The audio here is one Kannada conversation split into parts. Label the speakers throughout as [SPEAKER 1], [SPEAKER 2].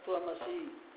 [SPEAKER 1] ತತ್ವಮಸಿ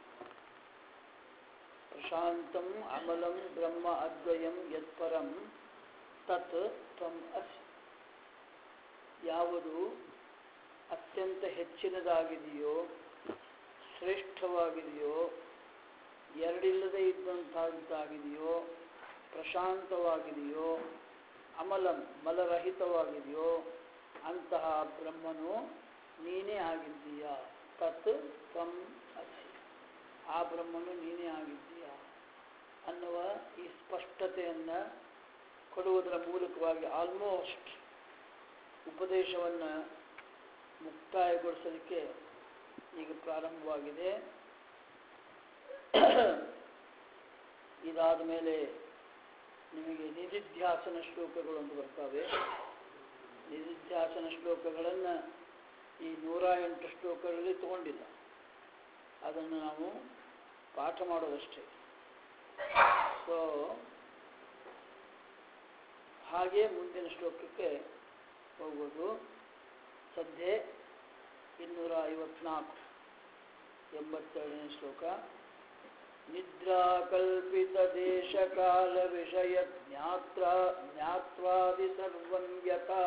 [SPEAKER 1] ಪ್ರಶಾಂತಂ ಅಮಲಂ ಬ್ರಹ್ಮ ಅದ್ವಯಂ ಯತ್ಪರಂ ತತ್ ತ್ವಂ ಅಸಿ ಯಾವುದು ಅತ್ಯಂತ ಹೆಚ್ಚಿನದಾಗಿದೆಯೋ ಶ್ರೇಷ್ಠವಾಗಿದೆಯೋ ಎರಡಿಲ್ಲದೆ ಇದ್ದಂಥದ್ದಾಗಿದೆಯೋ ಪ್ರಶಾಂತವಾಗಿದೆಯೋ ಅಮಲಂ ಮಲರಹಿತವಾಗಿದೆಯೋ ಅಂತಹ ಬ್ರಹ್ಮನು ನೀನೇ ಆಗಿದ್ದೀಯ ತತ್ ತ್ವಂ ಅಸಿ ಆ ಬ್ರಹ್ಮನು ನೀನೇ ಆಗಿದ್ದೀಯ ಅನ್ನುವ ಈ ಸ್ಪಷ್ಟತೆಯನ್ನು ಕೊಡುವುದರ ಮೂಲಕವಾಗಿ ಆಲ್ಮೋಸ್ಟ್ ಉಪದೇಶವನ್ನು ಮುಕ್ತಾಯಗೊಳಿಸಲಿಕ್ಕೆ ಈಗ ಪ್ರಾರಂಭವಾಗಿದೆ ಇದಾದ ಮೇಲೆ ನಿಮಗೆ ನಿಧಿಧ್ಯಾಸನ ಶ್ಲೋಕಗಳು ಅಂತ ಬರ್ತವೆ ನಿಧಿಧ್ಯಾಸನ ಶ್ಲೋಕಗಳನ್ನು ಈ ನೂರ ಎಂಟು ಶ್ಲೋಕಗಳಲ್ಲಿ ತಗೊಂಡಿಲ್ಲ ಅದನ್ನು ನಾವು ಪಾಠ ಮಾಡೋದಷ್ಟೇ ಸೊ ಹಾಗೆ ಮುಂದಿನ ಶ್ಲೋಕಕ್ಕೆ ಹೋಗೋದು ಸದ್ಯ ಇನ್ನೂರ ಐವತ್ನಾಲ್ಕು ಎಂಬತ್ತೆರಡನೇ ಶ್ಲೋಕ निद्राकल्पितदेशकालविषय ज्ञात्रा ज्ञात्वादि सर्वं यथा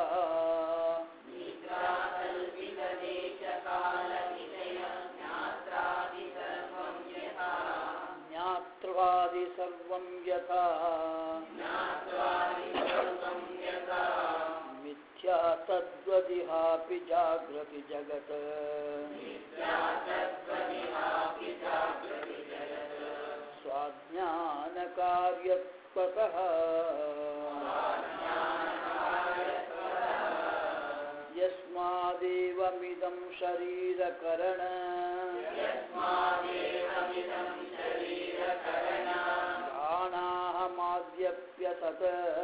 [SPEAKER 1] ज्ञात्वादि सर्वं यथा मिथ्या तद्वदिहापि जाग्रति जगत् स्वाज्ञानकार्यत्वतः यस्मादेवमिदं शरीरकरण प्राणाहमाद्यप्यसत्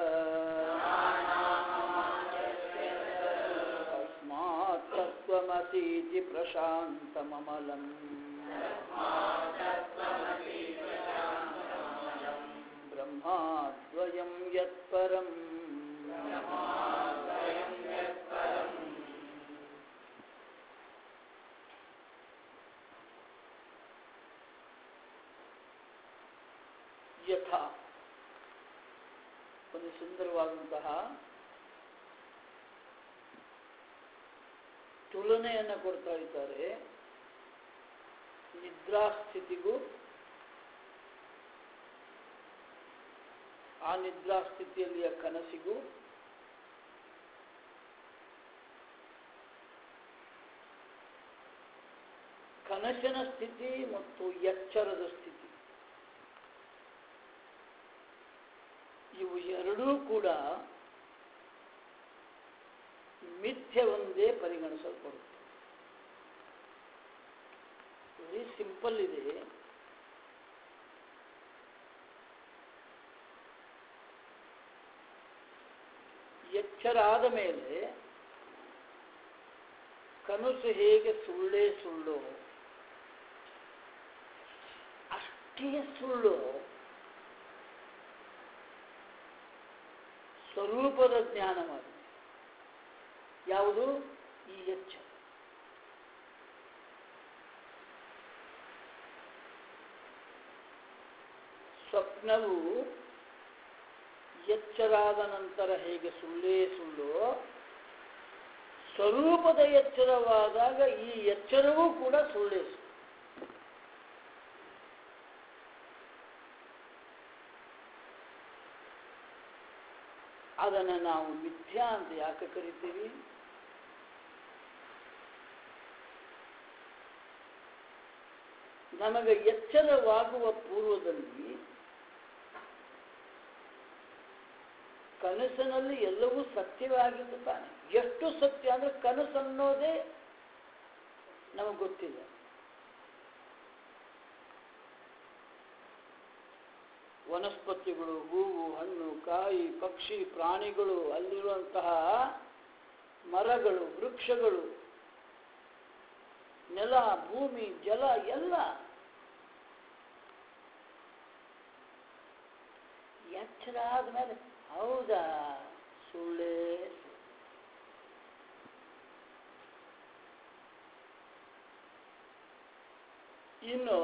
[SPEAKER 1] तस्मात् तत्त्वमसीति प्रशान्तममलम् ब्रह्माद्वयं यत्परम् ಯಥ ಒಂದು ಸುಂದರವಾದಂತಹ ತುಲನೆಯನ್ನು ಕೊಡ್ತಾ ಇದ್ದಾರೆ ನಿದ್ರಾಸ್ಥಿತಿಗೂ ಆ ನಿದ್ರಾಸ್ಥಿತಿಯಲ್ಲಿಯ ಕನಸಿಗೂ ಕನಸಿನ ಸ್ಥಿತಿ ಮತ್ತು ಎಚ್ಚರದ ಸ್ಥಿತಿ ಇವು ಎರಡೂ ಕೂಡ ಮಿಥ್ಯವೊಂದೇ ಪರಿಗಣಿಸಲ್ಪಡುತ್ತೆ ವೆರಿ ಸಿಂಪಲ್ ಇದೆ ಎಚ್ಚರ ಆದ ಮೇಲೆ ಕನಸು ಹೇಗೆ ಸುಳ್ಳೇ ಸುಳ್ಳು ಅಷ್ಟೇ ಸುಳ್ಳು ಸ್ವರೂಪದ ಜ್ಞಾನವಾಗಿದೆ ಯಾವುದು ಈ ಎಚ್ಚರ ಸ್ವಪ್ನವು ಎಚ್ಚರಾದ ನಂತರ ಹೇಗೆ ಸುಳ್ಳೇ ಸುಳ್ಳು ಸ್ವರೂಪದ ಎಚ್ಚರವಾದಾಗ ಈ ಎಚ್ಚರವೂ ಕೂಡ ಸುಳ್ಳೇ ಸುಳ್ಳು ಅದನ್ನು ನಾವು ಮಿಥ್ಯಾ ಅಂತ ಯಾಕೆ ಕರಿತೀವಿ ನಮಗೆ ಎಚ್ಚರವಾಗುವ ಪೂರ್ವದಲ್ಲಿ ಕನಸಿನಲ್ಲಿ ಎಲ್ಲವೂ ಸತ್ಯವಾಗಿದ್ದು ತಾನೆ ಎಷ್ಟು ಸತ್ಯ ಅಂದ್ರೆ ಕನಸನ್ನೋದೇ ನಮಗೆ ಗೊತ್ತಿಲ್ಲ ವನಸ್ಪತಿಗಳು ಹೂವು ಹಣ್ಣು ಕಾಯಿ ಪಕ್ಷಿ ಪ್ರಾಣಿಗಳು ಅಲ್ಲಿರುವಂತಹ ಮರಗಳು ವೃಕ್ಷಗಳು ನೆಲ ಭೂಮಿ ಜಲ ಎಲ್ಲ ಎಚ್ಚರ ಆದ್ಮೇಲೆ ಹೌದಾ ಸುಳ್ಳೇ ಸುಳ್ಳು. ಇನ್ನು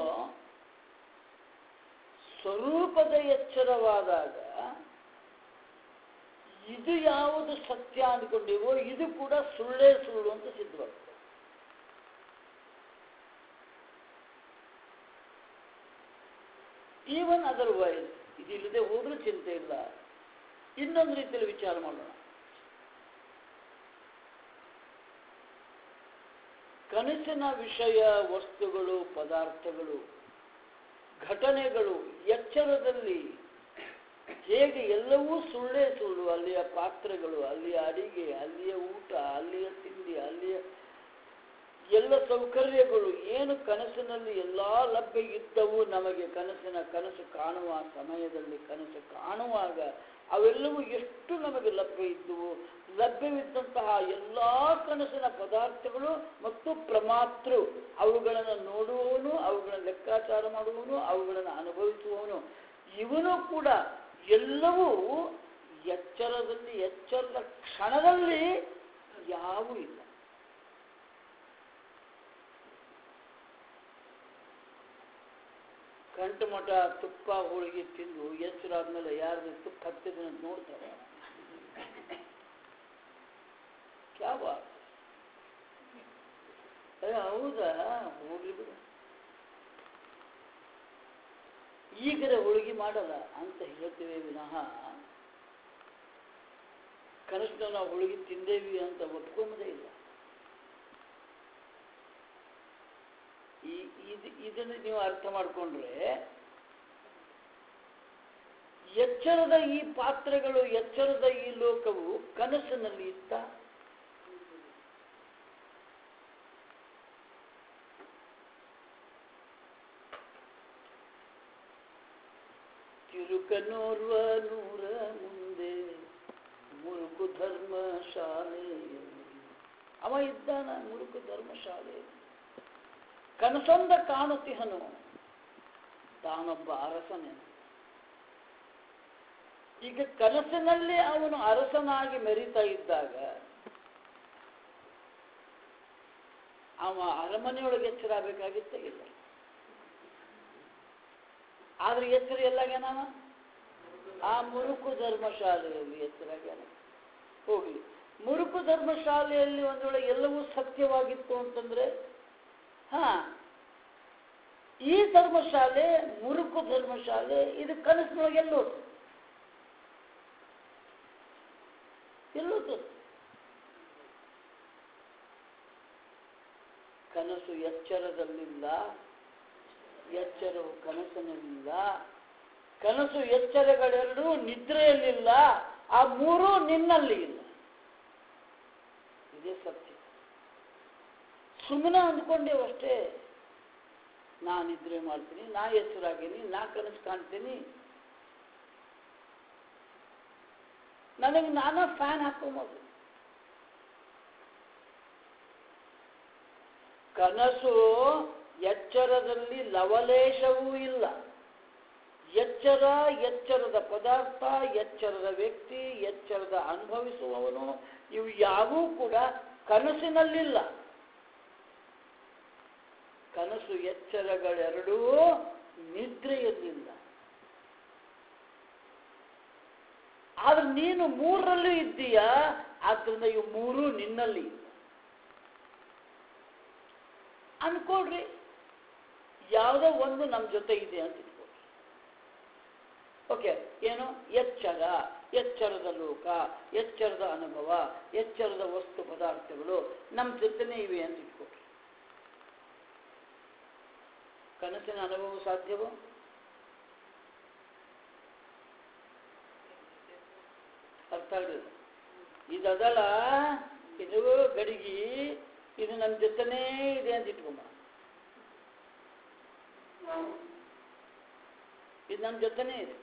[SPEAKER 1] ಸ್ವರೂಪದ ಎಚ್ಚರವಾದಾಗ ಇದು ಯಾವುದು ಸತ್ಯ ಅಂದ್ಕೊಂಡಿವೋ ಇದು ಕೂಡ ಸುಳ್ಳೇ ಸುಳ್ಳು ಅಂತ ಸಿದ್ಧವಾಗ್ತದೆ ಈವನ್ ಅದರ್ವೈಸ್ ಇದಿಲ್ಲದೆ ಹೋದ್ರೂ ಚಿಂತೆ ಇಲ್ಲ ಇನ್ನೊಂದು ರೀತಿಯಲ್ಲಿ ವಿಚಾರ ಮಾಡೋಣ ಕನಸಿನ ವಿಷಯ ವಸ್ತುಗಳು ಪದಾರ್ಥಗಳು ಘಟನೆಗಳು ಎಚ್ಚರದಲ್ಲಿ ಹೇಗೆ ಎಲ್ಲವೂ ಸುಳ್ಳೇ ಸುಳ್ಳು ಅಲ್ಲಿಯ ಪಾತ್ರೆಗಳು ಅಲ್ಲಿಯ ಅಡಿಗೆ ಅಲ್ಲಿಯ ಊಟ ಅಲ್ಲಿಯ ತಿಂಡಿ ಅಲ್ಲಿಯ ಎಲ್ಲ ಸೌಕರ್ಯಗಳು ಏನು ಕನಸಿನಲ್ಲಿ ಎಲ್ಲ ಲಭ್ಯ ಇದ್ದವು ನಮಗೆ ಕನಸಿನ ಕನಸು ಕಾಣುವ ಸಮಯದಲ್ಲಿ ಕನಸು ಕಾಣುವಾಗ ಅವೆಲ್ಲವೂ ಎಷ್ಟು ನಮಗೆ ಲಭ್ಯ ಇದ್ದವು ಲಭ್ಯವಿದ್ದಂತಹ ಎಲ್ಲ ಕನಸಿನ ಪದಾರ್ಥಗಳು ಮತ್ತು ಪ್ರಮಾತೃ ಅವುಗಳನ್ನು ನೋಡುವವನು ಅವುಗಳನ್ನು ಲೆಕ್ಕಾಚಾರ ಮಾಡುವವನು ಅವುಗಳನ್ನು ಅನುಭವಿಸುವವನು ಇವನು ಕೂಡ ಎಲ್ಲವೂ ಎಚ್ಚರದಲ್ಲಿ ಎಚ್ಚರದ ಕ್ಷಣದಲ್ಲಿ ಯಾವೂ ಇಲ್ಲ ಕಂಠಮಠ ತುಪ್ಪ ಹೋಳಿಗೆ ತಿಂದು ಎಚ್ಚರಾದ್ಮೇಲೆ ಯಾರು ತುಪ್ಪ ಹತ್ತಿದ್ರೆ ಅಂತ ನೋಡ್ತಾರೆ ಕ್ಯಾ ಬಾತ್ ಏ ಹೌದಾ ಹೋಗ್ಲಿ ಬಿಡು ಈಗರ ಹೋಳಿಗೆ ಮಾಡಲ್ಲ ಅಂತ ಹೇಳ್ತೇವೆ ವಿನಃ ಕನಸಿನ ನಾವು ಹೋಳಿಗೆ ತಿಂದೇವಿ ಅಂತ ಒಪ್ಕೊಂಬದೇ ಇಲ್ಲ ಈ ಇದು ಇದನ್ನು ನೀವು ಅರ್ಥ ಮಾಡಿಕೊಂಡ್ರೆ ಎಚ್ಚರದ ಈ ಪಾತ್ರೆಗಳು ಎಚ್ಚರದ ಈ ಲೋಕವು ಕನಸಿನಲ್ಲಿ ಇತ್ತ ತಿರುಕನೋರ್ವ ನೂರ ಮುಂದೆ ಮುರುಕು ಧರ್ಮ ಶಾಲೆಯಲ್ಲಿ ಅವ ಇದ್ದಾನ ಮುರುಕು ಧರ್ಮ ಶಾಲೆಯಲ್ಲಿ ಕನಸೊಂದ ಕಾಣುತ್ತಿಹನು ತಾನೊಬ್ಬ ಅರಸನೆಂದು ಈಗ ಕನಸಿನಲ್ಲಿ ಅವನು ಅರಸನಾಗಿ ಮೆರಿತಾ ಇದ್ದಾಗ ಅವ ಅರಮನೆಯೊಳಗೆ ಎಚ್ಚರ ಆಗಬೇಕಾಗಿತ್ತೇ ಇಲ್ಲ ಆದ್ರೆ ಎಚ್ಚರ ಎಲ್ಲಾಗ್ಯಾನವ ಆ ಮುರುಕು ಧರ್ಮಶಾಲೆಯಲ್ಲಿ ಎಚ್ಚರಾಗ್ಯಾನ ಹೋಗ್ಲಿ ಮುರುಕು ಧರ್ಮಶಾಲೆಯಲ್ಲಿ ಒಂದು ವೇಳೆ ಎಲ್ಲವೂ ಸತ್ಯವಾಗಿತ್ತು ಅಂತಂದ್ರೆ ಹಾ ಈ ಧರ್ಮಶಾಲೆ ಮುರುಕು ಧರ್ಮಶಾಲೆ ಇದು ಕನಸಿನೊಳಗೆ ಎಲ್ಲೋದು ಎಲ್ಲೋದು ಕನಸು ಎಚ್ಚರದಲ್ಲಿಲ್ಲ ಎಚ್ಚರವು ಕನಸಿನಲ್ಲಿಲ್ಲ ಕನಸು ಎಚ್ಚರಗಳೆರಡೂ ನಿದ್ರೆಯಲ್ಲಿಲ್ಲ ಆ ಮೂರೂ ನಿನ್ನಲ್ಲಿ ಇಲ್ಲ ಇದೇ ಸತ್ಯ ಸುಮ್ಮನೆ ಅಂದ್ಕೊಂಡೇವಷ್ಟೇ ನಾ ನಿದ್ರೆ ಮಾಡ್ತೀನಿ ನಾ ಎಚ್ಚರಾಗೀನಿ ನಾ ಕನಸು ಕಾಣ್ತೀನಿ ನನಗೆ ನಾನಾ ಫ್ಯಾನ್ ಹಾಕೊಂಬೋದು ಕನಸು ಎಚ್ಚರದಲ್ಲಿ ಲವಲೇಶವೂ ಇಲ್ಲ ಎಚ್ಚರ ಎಚ್ಚರದ ಪದಾರ್ಥ ಎಚ್ಚರದ ವ್ಯಕ್ತಿ ಎಚ್ಚರದ ಅನುಭವಿಸುವವನು ಇವು ಯಾವೂ ಕೂಡ ಕನಸಿನಲ್ಲಿಲ್ಲ ಕನಸು ಎಚ್ಚರಗಳೆರಡೂ ನಿದ್ರೆಯಲ್ಲಿಲ್ಲ ಆದ್ರೆ ನೀನು ಮೂರರಲ್ಲೂ ಇದ್ದೀಯಾ ಆದ್ರಿಂದ ಇವು ಮೂರು ನಿನ್ನಲ್ಲಿ ಇಲ್ಲ ಅನ್ಕೊಡ್ರಿ ಯಾವುದೋ ಒಂದು ನಮ್ಮ ಜೊತೆ ಇದೆ ಅಂತ ಇಟ್ಕೊಡ್ರಿ ಓಕೆ ಏನು ಎಚ್ಚರ ಎಚ್ಚರದ ಲೋಕ ಎಚ್ಚರದ ಅನುಭವ ಎಚ್ಚರದ ವಸ್ತು ಪದಾರ್ಥಗಳು ನಮ್ಮ ಜೊತೆನೇ ಇವೆ ಅಂತ ಇಟ್ಕೊಡ್ರಿ ಕನಸಿನ ಅನುಭವ ಸಾಧ್ಯವೋ ಅರ್ಥ ಆಗಲಿಲ್ಲ ಇದದಳ ಇದು ಗಡಿಗಿ ಇದು ನನ್ನ ಜೊತೆನೇ ಇದೆ ಅಂತ ಇಟ್ಕೊಂಬ ಇದು ನನ್ನ ಜೊತೆನೇ ಇದೆ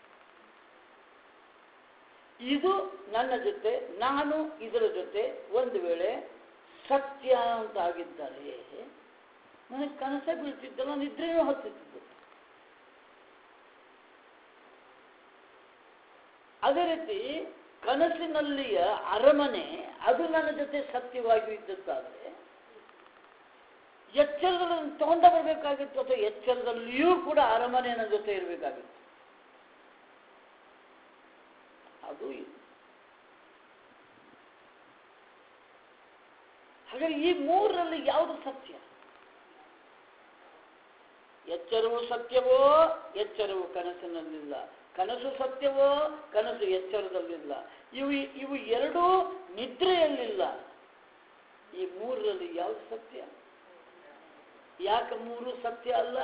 [SPEAKER 1] ಇದು ನನ್ನ ಜೊತೆ ನಾನು ಇದರ ಜೊತೆ ಒಂದು ವೇಳೆ ಸತ್ಯ ಅಂತ ಆಗಿದ್ದರೆ ನನಗೆ ಕನಸೇ ಬೀಳ್ತಿದ್ದಲ್ಲ ನಿದ್ರೆಯೂ ಹತ್ತಿದ್ದು ಅದೇ ರೀತಿ ಕನಸಿನಲ್ಲಿಯ ಅರಮನೆ ಅದು ನನ್ನ ಜೊತೆ ಸತ್ಯವಾಗಿ ಇದ್ದದ್ದಾದರೆ ಎಚ್ಚರದಲ್ಲಿ ತಗೊಂಡ ಬರಬೇಕಾಗಿತ್ತು ಅಥವಾ ಎಚ್ಚರದಲ್ಲಿಯೂ ಕೂಡ ಅರಮನೆ ನನ್ನ ಜೊತೆ ಇರಬೇಕಾಗಿತ್ತು ಅದು ಇದು. ಹಾಗಾಗಿ ಈ ಮೂರರಲ್ಲಿ ಯಾವುದು ಸತ್ಯ ಎಚ್ಚರವು ಸತ್ಯವೋ ಎಚ್ಚರವು ಕನಸಿನಲ್ಲಿಲ್ಲ ಕನಸು ಸತ್ಯವೋ ಕನಸು ಎಚ್ಚರದಲ್ಲಿಲ್ಲ ಇವು ಇವು ಎರಡೂ ನಿದ್ರೆಯಲ್ಲಿಲ್ಲ ಈ ಮೂರರಲ್ಲಿ ಯಾವುದು ಸತ್ಯ ಯಾಕೆ ಮೂರು ಸತ್ಯ ಅಲ್ಲ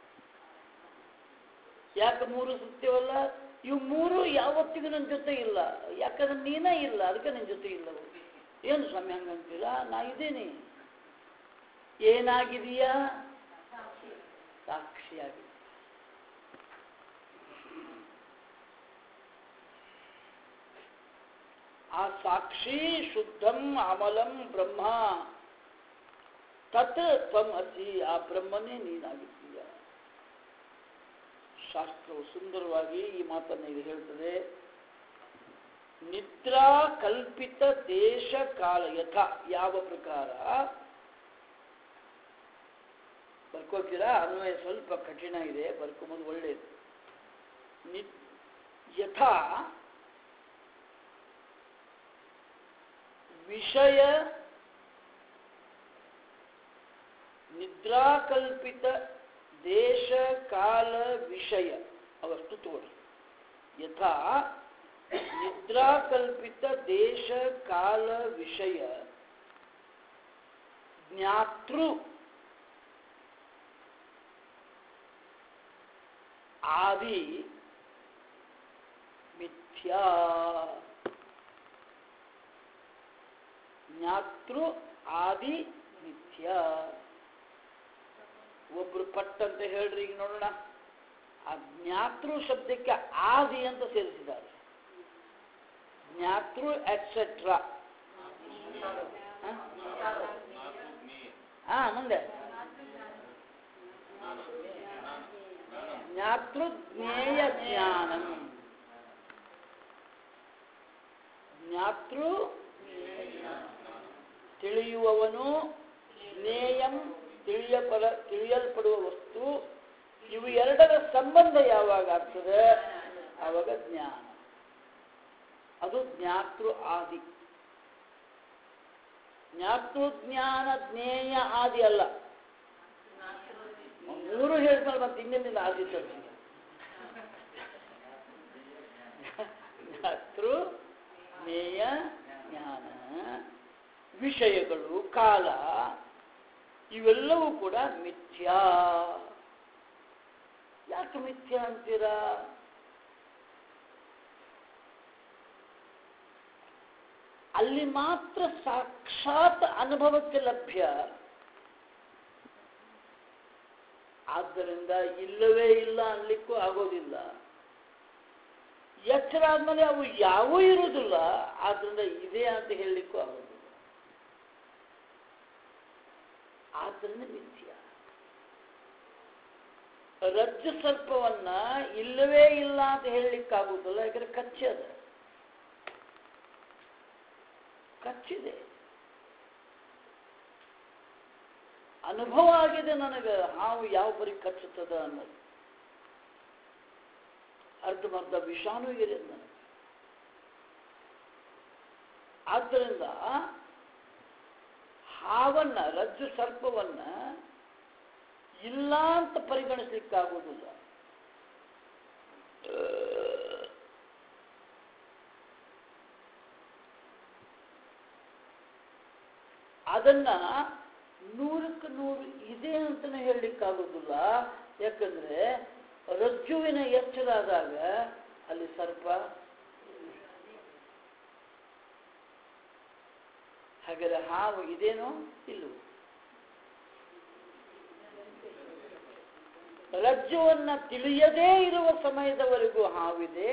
[SPEAKER 1] ಯಾಕೆ ಮೂರು ಸತ್ಯವಲ್ಲ ಇವು ಮೂರು ಯಾವತ್ತಿಗೂ ನನ್ನ ಜೊತೆ ಇಲ್ಲ ಯಾಕಂದ್ರೆ ನೀನೇ ಇಲ್ಲ ಅದಕ್ಕೆ ನನ್ನ ಜೊತೆ ಇಲ್ಲವು ಏನು ಸ್ವಾಮಿ ಹಂಗಂತೀರಾ ನಾ ಇದ್ದೀನಿ ಏನಾಗಿದೆಯಾ ಸಾಕ್ಷಿಯಾಗಿದೆ ಆ ಸಾಕ್ಷಿ ಶುದ್ಧಂ ಅಮಲಂ ಬ್ರಹ್ಮ ತತ್ ತ್ವಂ ಅಸಿ ಆ ಬ್ರಹ್ಮನೇ ನೀನಾಗಿದ್ದೀಯ ಶಾಸ್ತ್ರವು ಸುಂದರವಾಗಿ ಈ ಮಾತನ್ನು ಇದು ಹೇಳ್ತದೆ ನಿದ್ರಾ ಕಲ್ಪಿತ ದೇಶ ಕಾಲ ಯಥ ಯಾವ ಪ್ರಕಾರ ಬರ್ಕೋತೀರಾ ಅನ್ವಯ ಸ್ವಲ್ಪ ಕಠಿಣ ಇದೆ ಬರ್ಕೊಂಬೋದು ಒಳ್ಳೆಯದು ನಿ ಯಥಾ ವಿಷಯ ನಿದ್ರಾಕಲ್ಪಿತ ದೇಶ ಕಾಲ ವಿಷಯ ಅವಷ್ಟು ತೋರಿ ಯಥಾ ನಿದ್ರಾಕಲ್ಪಿತ ದೇಶ ಕಾಲ ವಿಷಯ ಜ್ಞಾತೃ ಆದಿ ಮಿಥ್ಯಾ ಜ್ಞಾತೃ ಆದಿ ಮಿಥ್ಯಾ ಒಬ್ರು ಪಟ್ ಅಂತ ಹೇಳ್ರಿ ಈಗ ನೋಡೋಣ ಆ ಜ್ಞಾತೃ ಶಬ್ದಕ್ಕೆ ಆದಿ ಅಂತ ಸೇರಿಸಿದ್ದಾರೆ ಜ್ಞಾತೃ ಎಟ್ಸೆಟ್ರಾ ಹಾ ಮುಂದೆ ಜ್ಞಾತೃ ಜ್ಞೇಯ ಜ್ಞಾನಂ ಜ್ಞಾತೃ ತಿಳಿಯುವವನು ಜ್ಞೇಯಂ ತಿಳಿಯಪಡ ತಿಳಿಯಲ್ಪಡುವ ವಸ್ತು ಇವು ಎರಡರ ಸಂಬಂಧ ಯಾವಾಗ ಆಗ್ತದೆ ಆವಾಗ ಜ್ಞಾನ ಅದು ಜ್ಞಾತೃ ಆದಿ ಜ್ಞಾತೃ ಜ್ಞಾನ ಜ್ಞೇಯ ಆದಿ ಅಲ್ಲ ಮೂರು ಹೇಳ್ತಾರೆ ಮತ್ತೆ ಇನ್ನೆಲ್ಲಿಂದ ಆದಿ ತರ್ತೀನಿ ಜ್ಞಾತೃ ಜ್ಞೇಯ ಜ್ಞಾನ ವಿಷಯಗಳು ಕಾಲ ಇವೆಲ್ಲವೂ ಕೂಡ ಮಿಥ್ಯಾ ಯಾಕೆ ಮಿಥ್ಯಾ ಅಂತೀರಾ ಅಲ್ಲಿ ಮಾತ್ರ ಸಾಕ್ಷಾತ್ ಅನುಭವಕ್ಕೆ ಲಭ್ಯ ಆದ್ದರಿಂದ ಇಲ್ಲವೇ ಇಲ್ಲ ಅನ್ಲಿಕ್ಕೂ ಆಗೋದಿಲ್ಲ ಎಚ್ಚರ ಆದ್ಮೇಲೆ ಅವು ಯಾವೂ ಇರುವುದಿಲ್ಲ ಆದ್ರಿಂದ ಇದೆ ಅಂತ ಹೇಳಲಿಕ್ಕೂ ಆಗೋದಿಲ್ಲ ಆದ್ದರಿಂದ ಮಿಥ್ಯ ರಜ್ಜು ಸರ್ಪವನ್ನ ಇಲ್ಲವೇ ಇಲ್ಲ ಅಂತ ಹೇಳಲಿಕ್ಕಾಗುವುದಿಲ್ಲ ಯಾಕಂದ್ರೆ ಕಚ್ಚಿ ಅದ ಕಚ್ಚಿದೆ ಅನುಭವ ಆಗಿದೆ ನನಗೆ ಹಾವು ಯಾವ ಪರಿ ಕಚ್ಚುತ್ತದ ಅನ್ನೋದು ಅರ್ಧಮರ್ಧ ವಿಷಾಣು ಇದೆ ನನಗೆ ಆದ್ದರಿಂದ ಹಾವನ್ನ ರಜ್ಜು ಸರ್ಪವನ್ನ ಇಲ್ಲ ಅಂತ ಪರಿಗಣಿಸ್ಲಿಕ್ಕಾಗುವುದಿಲ್ಲ ಅದನ್ನ ನೂರಕ್ಕೆ ನೂರು ಇದೆ ಅಂತಲೇ ಹೇಳಲಿಕ್ಕಾಗೋದಿಲ್ಲ ಯಾಕಂದ್ರೆ ರಜ್ಜುವಿನ ಎಚ್ಚರ ಆದಾಗ ಅಲ್ಲಿ ಸರ್ಪ ಹಾಗಾದ್ರೆ ಹಾವು ಇದೇನೋ ಇಲ್ಲವೋ ರಜ್ಜುವನ್ನ ತಿಳಿಯದೇ ಇರುವ ಸಮಯದವರೆಗೂ ಹಾವಿದೆ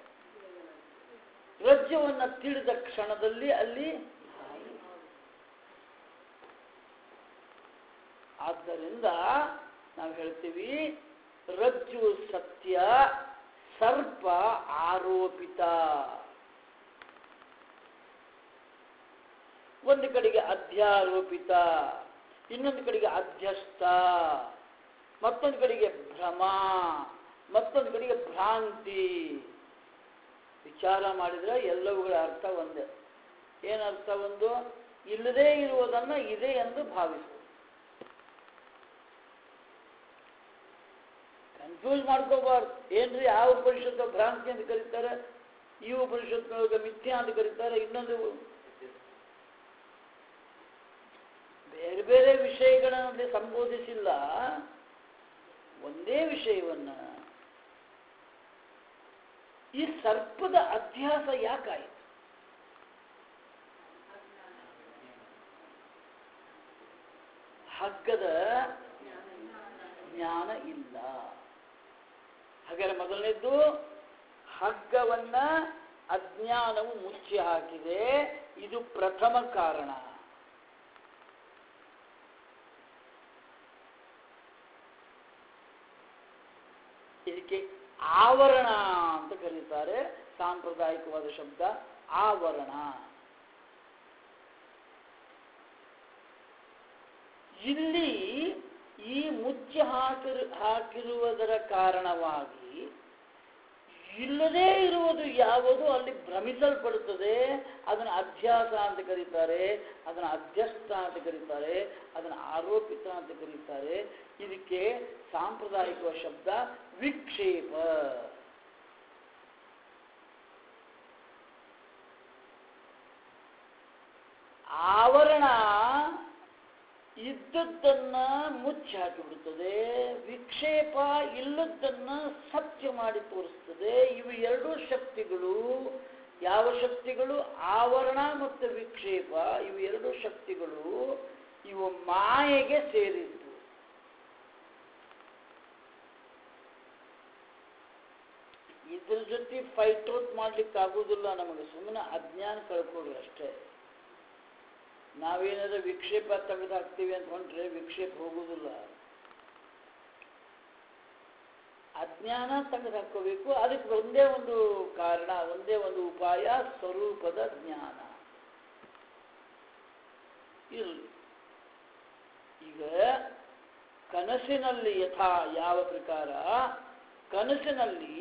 [SPEAKER 1] ರಜ್ಜುವನ್ನ ತಿಳಿದ ಕ್ಷಣದಲ್ಲಿ ಅಲ್ಲಿ ಹಾವು. ಆದ್ದರಿಂದ ನಾವು ಹೇಳ್ತೀವಿ ರಜ್ಜು ಸತ್ಯ ಸರ್ಪ ಆರೋಪಿತ ಒಂದು ಕಡೆಗೆ ಅಧ್ಯಾರೋಪಿತ ಇನ್ನೊಂದು ಕಡೆಗೆ ಅಧ್ಯಸ್ಥ ಮತ್ತೊಂದು ಕಡೆಗೆ ಭ್ರಮ ಮತ್ತೊಂದು ಕಡೆಗೆ ಭ್ರಾಂತಿ ವಿಚಾರ ಮಾಡಿದ್ರೆ ಎಲ್ಲವುಗಳ ಅರ್ಥ ಒಂದೇ ಏನರ್ಥ ಒಂದು ಇಲ್ಲದೇ ಇರುವುದನ್ನು ಇದೆ ಎಂದು ಭಾವಿಸು ಕನ್ಫ್ಯೂಸ್ ಮಾಡ್ಕೋಬಾರ್ದು ಏನ್ರಿ ಆ ಉಪನಿಷತ್ತು ಭ್ರಾಂತಿ ಅಂತ ಕರೀತಾರೆ ಈ ಉಪನಿಷತ್ನೊಳಗೆ ಮಿಥ್ಯಾ ಅಂತ ಕರೀತಾರೆ ಇನ್ನೊಂದು ಬೇರೆ ಬೇರೆ ವಿಷಯಗಳಲ್ಲಿ ಸಂಬೋಧಿಸಿಲ್ಲ ಒಂದೇ ವಿಷಯವನ್ನ ಈ ಸರ್ಪದ ಅಧ್ಯಾಸ ಯಾಕಾಯಿತು ಹಗ್ಗದ ಜ್ಞಾನ ಇಲ್ಲ ಹಾಗಾದ್ರೆ ಮೊದಲನೇದ್ದು ಹಗ್ಗವನ್ನ ಅಜ್ಞಾನವು ಮುಚ್ಚಿ ಹಾಕಿದೆ ಇದು ಪ್ರಥಮ ಕಾರಣ ಇದಕ್ಕೆ ಆವರಣ ಅಂತ ಕರೀತಾರೆ ಸಾಂಪ್ರದಾಯಿಕವಾದ ಶಬ್ದ ಆವರಣ ಇಲ್ಲಿ ಈ ಮುಚ್ಚಿ ಹಾಕಿರು ಹಾಕಿರುವುದರ ಕಾರಣವಾಗಿ ಇಲ್ಲದೇ ಇರುವುದು ಯಾವುದು ಅಲ್ಲಿ ಭ್ರಮಿಸಲ್ಪಡುತ್ತದೆ ಅದನ್ನು ಅಧ್ಯಾಸ ಅಂತ ಕರೀತಾರೆ ಅದನ್ನು ಅಧ್ಯಸ್ಥ ಅಂತ ಕರೀತಾರೆ ಅದನ್ನು ಆರೋಪಿತ ಅಂತ ಕರೀತಾರೆ ಇದಕ್ಕೆ ಸಾಂಪ್ರದಾಯಿಕ ಶಬ್ದ ವಿಕ್ಷೇಪ ಆವರಣ ಇದ್ದದ್ದನ್ನ ಮುಚ್ಚಿ ಹಾಕಿಬಿಡುತ್ತದೆ ವಿಕ್ಷೇಪ ಇಲ್ಲದ್ದನ್ನ ಸತ್ಯ ಮಾಡಿ ತೋರಿಸ್ತದೆ ಇವು ಎರಡೂ ಶಕ್ತಿಗಳು ಯಾವ ಶಕ್ತಿಗಳು ಆವರಣ ಮತ್ತು ವಿಕ್ಷೇಪ ಇವು ಎರಡು ಶಕ್ತಿಗಳು ಇವು ಮಾಯೆಗೆ ಸೇರಿದ್ದು ಇದ್ರ ಜೊತೆ ಫೈಟ್ ಔಟ್ ಮಾಡ್ಲಿಕ್ಕೆ ಆಗುವುದಿಲ್ಲ ನಮಗೆ ಸುಮ್ಮನೆ ಅಜ್ಞಾನ ಕಳ್ಕೊಳ್ಳಿ ಅಷ್ಟೇ ನಾವೇನಾದ್ರೂ ವಿಕ್ಷೇಪ ತೆಗೆದು ಹಾಕ್ತೀವಿ ಅಂತ ಹೊಂಟ್ರೆ ವಿಕ್ಷೇಪ ಹೋಗುವುದಿಲ್ಲ ಅಜ್ಞಾನ ತೆಗೆದು ಹಾಕೋಬೇಕು ಅದಕ್ಕೆ ಒಂದೇ ಒಂದು ಕಾರಣ ಒಂದೇ ಒಂದು ಉಪಾಯ ಸ್ವರೂಪದ ಜ್ಞಾನ ಇರಲಿ ಈಗ ಕನಸಿನಲ್ಲಿ ಯಥಾ ಯಾವ ಪ್ರಕಾರ ಕನಸಿನಲ್ಲಿ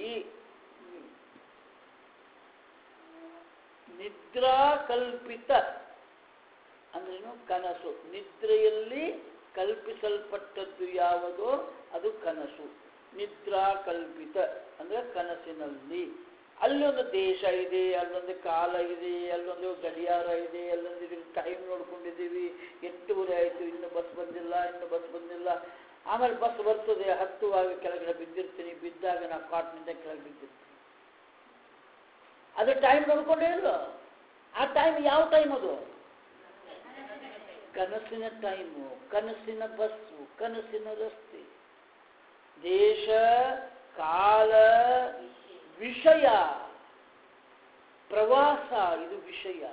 [SPEAKER 1] ನಿದ್ರಾಕಲ್ಪಿತ ಅಂದ್ರೇನು ಕನಸು ನಿದ್ರೆಯಲ್ಲಿ ಕಲ್ಪಿಸಲ್ಪಟ್ಟದ್ದು ಯಾವುದೋ ಅದು ಕನಸು ನಿದ್ರಾ ಕಲ್ಪಿತ ಅಂದ್ರೆ ಕನಸಿನಲ್ಲಿ ಅಲ್ಲೊಂದು ದೇಶ ಇದೆ ಅಲ್ಲೊಂದು ಕಾಲ ಇದೆ ಅಲ್ಲೊಂದು ಗಡಿಯಾರ ಇದೆ ಅಲ್ಲೊಂದು ಇದ್ರ ಟೈಮ್ ನೋಡ್ಕೊಂಡಿದ್ದೀವಿ ಎಂಟೂವರೆ ಆಯಿತು ಇನ್ನು ಬಸ್ ಬಂದಿಲ್ಲ ಇನ್ನು ಬಸ್ ಬಂದಿಲ್ಲ ಆಮೇಲೆ ಬಸ್ ಬರ್ತದೆ ಹತ್ತುವಾಗ ಕೆಳಗಡೆ ಬಿದ್ದಿರ್ತೀನಿ ಬಿದ್ದಾಗ ನಾ ಕಾಟ್ನಿಂದ ಕೆಳಗೆ ಬಿದ್ದಿರ್ತೀನಿ ಅದು ಟೈಮ್ ನೋಡ್ಕೊಂಡೇ ಇಲ್ಲ ಆ ಟೈಮ್ ಯಾವ ಟೈಮ್ ಅದು ಕನಸಿನ ಟೈಮು ಕನಸಿನ ಬಸ್ಸು ಕನಸಿನ ರಸ್ತೆ ದೇಶ ಕಾಲ ವಿಷಯ ಪ್ರವಾಸ ಇದು ವಿಷಯ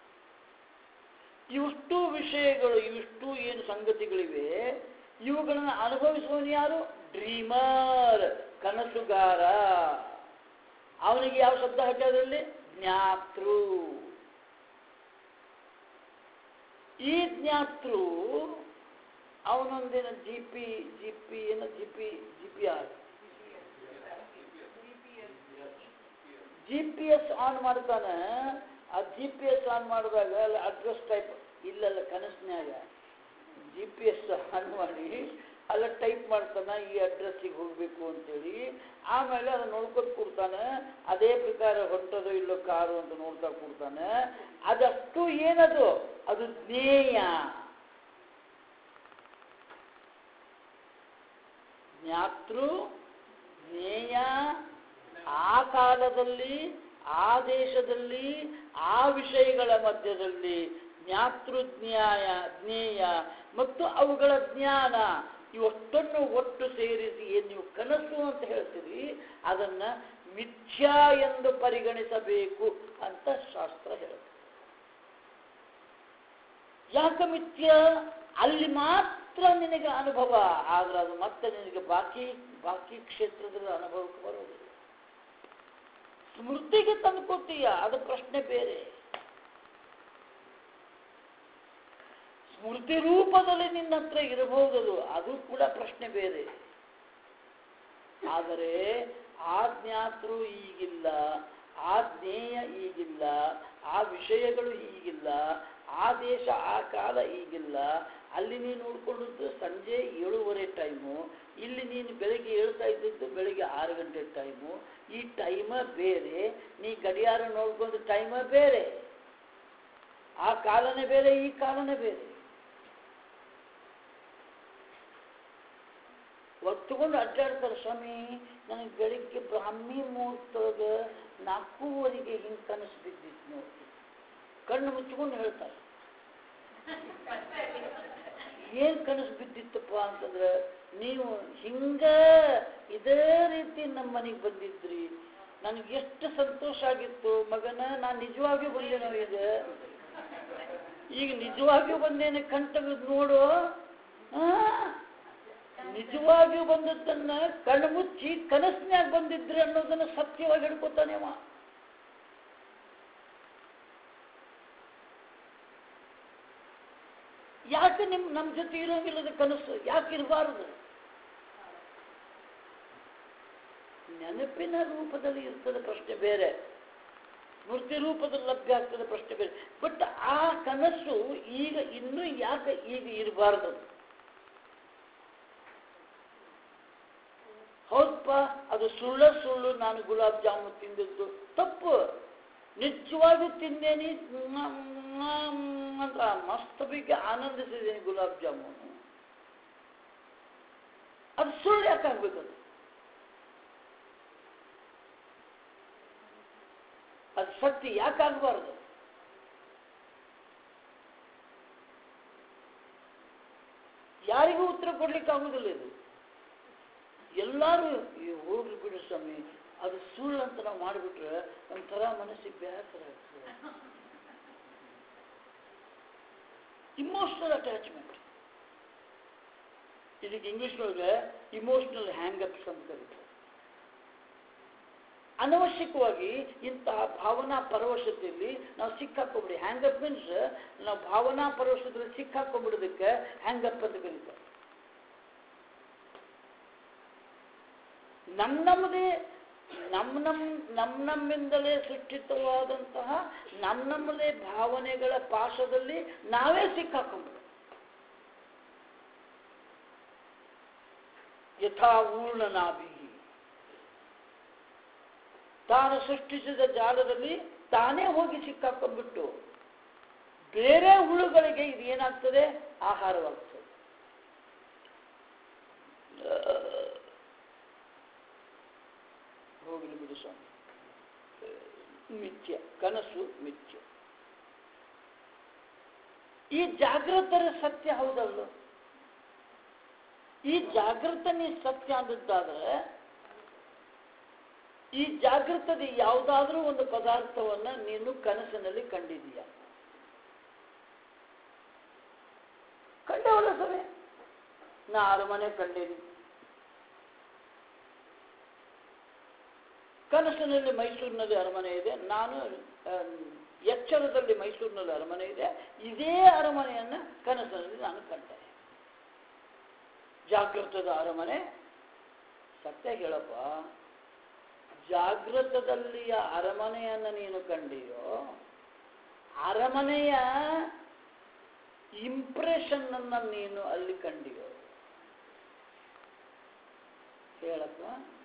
[SPEAKER 1] ಇವಿಷ್ಟು ವಿಷಯಗಳು ಇವಿಷ್ಟು ಏನು ಸಂಗತಿಗಳಿವೆ ಇವುಗಳನ್ನು ಅನುಭವಿಸುವನು ಯಾರು ಡ್ರೀಮರ್ ಕನಸುಗಾರ ಅವನಿಗೆ ಯಾವ ಶಬ್ದ ಹಾಕೋದ್ರಲ್ಲಿ ಜ್ಞಾತೃ ಈ ಜ್ಞಾತೃ ಅವನೊಂದಿನ ಜಿ ಪಿ ಜಿ ಪಿ ಏನೋ G P G P R G P S on ಮಾಡ್ತಾನೆ ಆ ಜಿ ಪಿ ಎಸ್ ಆನ್ ಮಾಡಿದಾಗ ಅಲ್ಲಿ ಅಡ್ರೆಸ್ ಟೈಪ್ ಇಲ್ಲಲ್ಲ ಕನಸಿನ್ಯಾಗ ಜಿ ಪಿ ಎಸ್ ಆನ್ ಮಾಡಿ ಅಲ್ಲ ಟೈಪ್ ಮಾಡ್ತಾನೆ ಈ ಅಡ್ರೆಸ್ಸಿಗೆ ಹೋಗಬೇಕು ಅಂತೇಳಿ ಆಮೇಲೆ ಅದನ್ನ ನೋಡ್ಕೊತ ಕೂರ್ತಾನೆ ಅದೇ ಪ್ರಕಾರ ಹೊಂಟದೋ ಇಲ್ಲೋ ಕಾರು ಅಂತ ನೋಡ್ತಾ ಕೂರ್ತಾನೆ ಅದಷ್ಟು ಏನದು ಅದು ಜ್ಞೇಯ ಜ್ಞಾತೃ ಜ್ಞೇಯ ಆ ಕಾಲದಲ್ಲಿ ಆ ದೇಶದಲ್ಲಿ ಆ ವಿಷಯಗಳ ಮಧ್ಯದಲ್ಲಿ ಜ್ಞಾತೃಜ್ಞಾಯ ಜ್ಞೇಯ ಮತ್ತು ಅವುಗಳ ಜ್ಞಾನ ಇವಷ್ಟನ್ನು ಒಟ್ಟು ಸೇರಿಸಿ ಏನು ನೀವು ಕನಸು ಅಂತ ಹೇಳ್ತೀರಿ ಅದನ್ನ ಮಿಥ್ಯಾ ಎಂದು ಪರಿಗಣಿಸಬೇಕು ಅಂತ ಶಾಸ್ತ್ರ ಹೇಳುತ್ತೆ ಯಾಕ ಮಿಥ್ಯ ಅಲ್ಲಿ ಮಾತ್ರ ನಿನಗೆ ಅನುಭವ ಆದ್ರೆ ಅದು ಮತ್ತೆ ನಿನಗೆ ಬಾಕಿ ಬಾಕಿ ಕ್ಷೇತ್ರದಲ್ಲಿ ಅನುಭವಕ್ಕೆ ಬರೋದಿಲ್ಲ ಸ್ಮೃತಿಗೆ ತಂದುಕೊತೀಯ ಅದು ಪ್ರಶ್ನೆ ಬೇರೆ ಸ್ಮೃತಿ ರೂಪದಲ್ಲಿ ನಿನ್ನ ಹತ್ರ ಇರಬಹುದದು ಅದು ಕೂಡ ಪ್ರಶ್ನೆ ಬೇರೆ ಆದರೆ ಆ ಜ್ಞಾತರು ಈಗಿಲ್ಲ ಆ ಜ್ಞೇಯ ಈಗಿಲ್ಲ ಆ ವಿಷಯಗಳು ಈಗಿಲ್ಲ ಆ ದೇಶ ಆ ಕಾಲ ಈಗಿಲ್ಲ ಅಲ್ಲಿ ನೀನು ಉಳ್ಕೊಂಡದ್ದು ಸಂಜೆ ಏಳುವರೆ ಟೈಮು ಇಲ್ಲಿ ನೀನು ಬೆಳಿಗ್ಗೆ ಹೇಳ್ತಾ ಇದ್ದದ್ದು ಬೆಳಿಗ್ಗೆ ಆರು ಗಂಟೆ ಟೈಮು ಈ ಟೈಮ ಬೇರೆ ನೀ ಗಡಿಯಾರ ನೋಡ್ಕೊಂಡು ಟೈಮ ಬೇರೆ ಆ ಕಾಲನೇ ಬೇರೆ ಈ ಕಾಲನೇ ಬೇರೆ ಒತ್ತುಕೊಂಡು ಅಡ್ಡಾಡ್ತಾರೆ ಸ್ವಾಮಿ ನನಗೆ ಬೆಳಿಗ್ಗೆ ಬ್ರಾಹ್ಮಿ ಮುಹೂರ್ತದ ನಾಲ್ಕೂವರೆಗೆ ಹಿಂಗೆ ಕನಸು ಬಿದ್ದಿತ್ತು ನೋಡಿ ಕಣ್ಣು ಮುಚ್ಕೊಂಡು ಹೇಳ್ತಾರೆ ಏನ್ ಕನಸು ಬಿದ್ದಿತ್ತಪ್ಪ ಅಂತಂದ್ರೆ ನೀವು ಹಿಂಗ ಇದೇ ರೀತಿ ನಮ್ಮ ಮನೆಗೆ ಬಂದಿದ್ರಿ ನನಗೆ ಎಷ್ಟು ಸಂತೋಷ ಆಗಿತ್ತು ಮಗನ ನಾನು ನಿಜವಾಗಿಯೂ ಬಂದೇನೋ ಈಗ ಈಗ ನಿಜವಾಗಿಯೂ ಬಂದೇನೆ ಕಣ್ ತೆಗೆದು ನೋಡು ಆ, ನಿಜವಾಗಿಯೂ ಬಂದದ್ದನ್ನ ಕಣ್ಣು ಮುಚ್ಚಿ ಕನಸಿನ್ಯಾಗ ಬಂದಿದ್ರಿ ಅನ್ನೋದನ್ನ ಸತ್ಯವಾಗಿ ಹಿಡ್ಕೊತಾನೆ ಅವ ಯಾಕೆ ನಿಮ್ ನಮ್ಮ ಜೊತೆ ಇರೋಂಗಿಲ್ಲದ ಕನಸು ಯಾಕೆ ಇರಬಾರದು ನೆನಪಿನ ರೂಪದಲ್ಲಿ ಇರ್ತದೆ ಪ್ರಶ್ನೆ ಬೇರೆ ಸ್ಮೃತಿ ರೂಪದಲ್ಲಿ ಲಭ್ಯ ಆಗ್ತದೆ ಪ್ರಶ್ನೆ ಬೇರೆ ಬಟ್ ಆ ಕನಸು ಈಗ ಇನ್ನೂ ಯಾಕೆ ಈಗ ಇರಬಾರ್ದು ಹೌದಪ್ಪ ಅದು ಸುಳ್ಳ ಸುಳ್ಳು ನಾನು ಗುಲಾಬ್ ಜಾಮೂನ್ ತಿಂದದ್ದು ತಪ್ಪು ನಿಜವಾಗಿ ತಿಂದೇನಿ ಮ್, ಮ್, ಅಂತ ಮಸ್ತ್ ಬಿಗ್ಗೆ ಆನಂದಿಸಿದ್ದೇನೆ ಗುಲಾಬ್ ಜಾಮೂನು ಅದು ಸುಳ್ಳು ಯಾಕಾಗ್ಬೇಕು ಅದು ಅದು ಸತ್ಯ ಯಾಕಾಗಬಾರ್ದು ಯಾರಿಗೂ ಉತ್ತರ ಕೊಡ್ಲಿಕ್ಕೆ ಆಗುದಿಲ್ಲ ಇದು ಎಲ್ಲರೂ ಈ ಹೋಗ್ಲಿ ಬಿಡು ಸ್ವಾಮಿ ಅದು ಸುಳ್ಳು ಅಂತ ನಾವು ಮಾಡಿಬಿಟ್ರೆ ಒಂಥರ ಮನಸ್ಸಿಗೆ ಬೇಸರ ಆಗ್ತದೆ ಇಮೋಷನಲ್ ಅಟ್ಯಾಚ್ಮೆಂಟ್ ಇದಕ್ಕೆ ಇಂಗ್ಲಿಷ್ನೊಳಗೆ ಇಮೋಷನಲ್ ಹ್ಯಾಂಗಪ್ಸ್ ಅಂತ ಕರೀತಾರೆ ಅನವಶ್ಯಕವಾಗಿ ಇಂತಹ ಭಾವನಾ ಪರವಶತೆಯಲ್ಲಿ ನಾವು ಸಿಕ್ಕಾಕೊಂಬಿಡಿ ಹ್ಯಾಂಗಪ್ ಮೀನ್ಸ್ ನಾವು ಭಾವನಾ ಪರವಶತೆಯಲ್ಲಿ ಸಿಕ್ಕಾಕೊಂಡ್ಬಿಡೋದಕ್ಕೆ ಹ್ಯಾಂಗಪ್ ಅಂತ ಕರೀತಾರೆ ನಮ್ಮ ನಮ್ಮದೇ ನಮ್ಮ ನಮ್ಮ ನಮ್ಮ ನಮ್ಮಿಂದಲೇ ಸೃಷ್ಟಿತವಾದಂತಹ ನಮ್ಮ ನಮ್ಮದೇ ಭಾವನೆಗಳ ಪಾಶದಲ್ಲಿ ನಾವೇ ಸಿಕ್ಕಾಕೊಂಡ್ಬಿಡು ಯಥಾ ಊರ್ಣನಾಭಿ ತಾನು ಸೃಷ್ಟಿಸಿದ ಜಾಲದಲ್ಲಿ ತಾನೇ ಹೋಗಿ ಸಿಕ್ಕಾಕೊಂಡ್ಬಿಟ್ಟು ಬೇರೆ ಹುಳುಗಳಿಗೆ ಇದು ಏನಾಗ್ತದೆ ಆಹಾರವಾಗ್ತದೆ ಹೋಗಲಿ ಬಿಡು ಸ್ವಾಮಿ ಮಿಥ್ಯ ಕನಸು ಮಿಥ್ಯ ಈ ಜಾಗೃತರ ಸತ್ಯ ಹೌದಲ್ಲ ಈ ಜಾಗೃತನೇ ಸತ್ಯ ಅಂದದ್ದಾದ್ರೆ ಈ ಜಾಗೃತದ ಯಾವುದಾದ್ರೂ ಒಂದು ಪದಾರ್ಥವನ್ನ ನೀನು ಕನಸಿನಲ್ಲಿ ಕಂಡಿದೀಯ ಕಂಡವಲ್ಲ ಸರಿ ನಾ ಅರಮನೆ ಕಂಡೇನಿ ಕನಸಿನಲ್ಲಿ ಮೈಸೂರಿನಲ್ಲಿ ಅರಮನೆ ಇದೆ ನಾನು ಆ, ಎಚ್ಚರದಲ್ಲಿ ಮೈಸೂರಿನಲ್ಲಿ ಅರಮನೆ ಇದೆ ಇದೇ ಅರಮನೆಯನ್ನ ಕನಸಿನಲ್ಲಿ ನಾನು ಕಂಡೆ ಜಾಗೃತದ ಅರಮನೆ ಸತ್ಯ ಹೇಳಪ್ಪ ಜಾಗೃತದಲ್ಲಿಯ ಅರಮನೆಯನ್ನು ನೀನು ಕಂಡಿಯೋ ಅರಮನೆಯ ಇಂಪ್ರೆಷನ್ ಅನ್ನ ನೀನು ಅಲ್ಲಿ ಕಂಡಿಯೋ ಹೇಳಪ್ಪ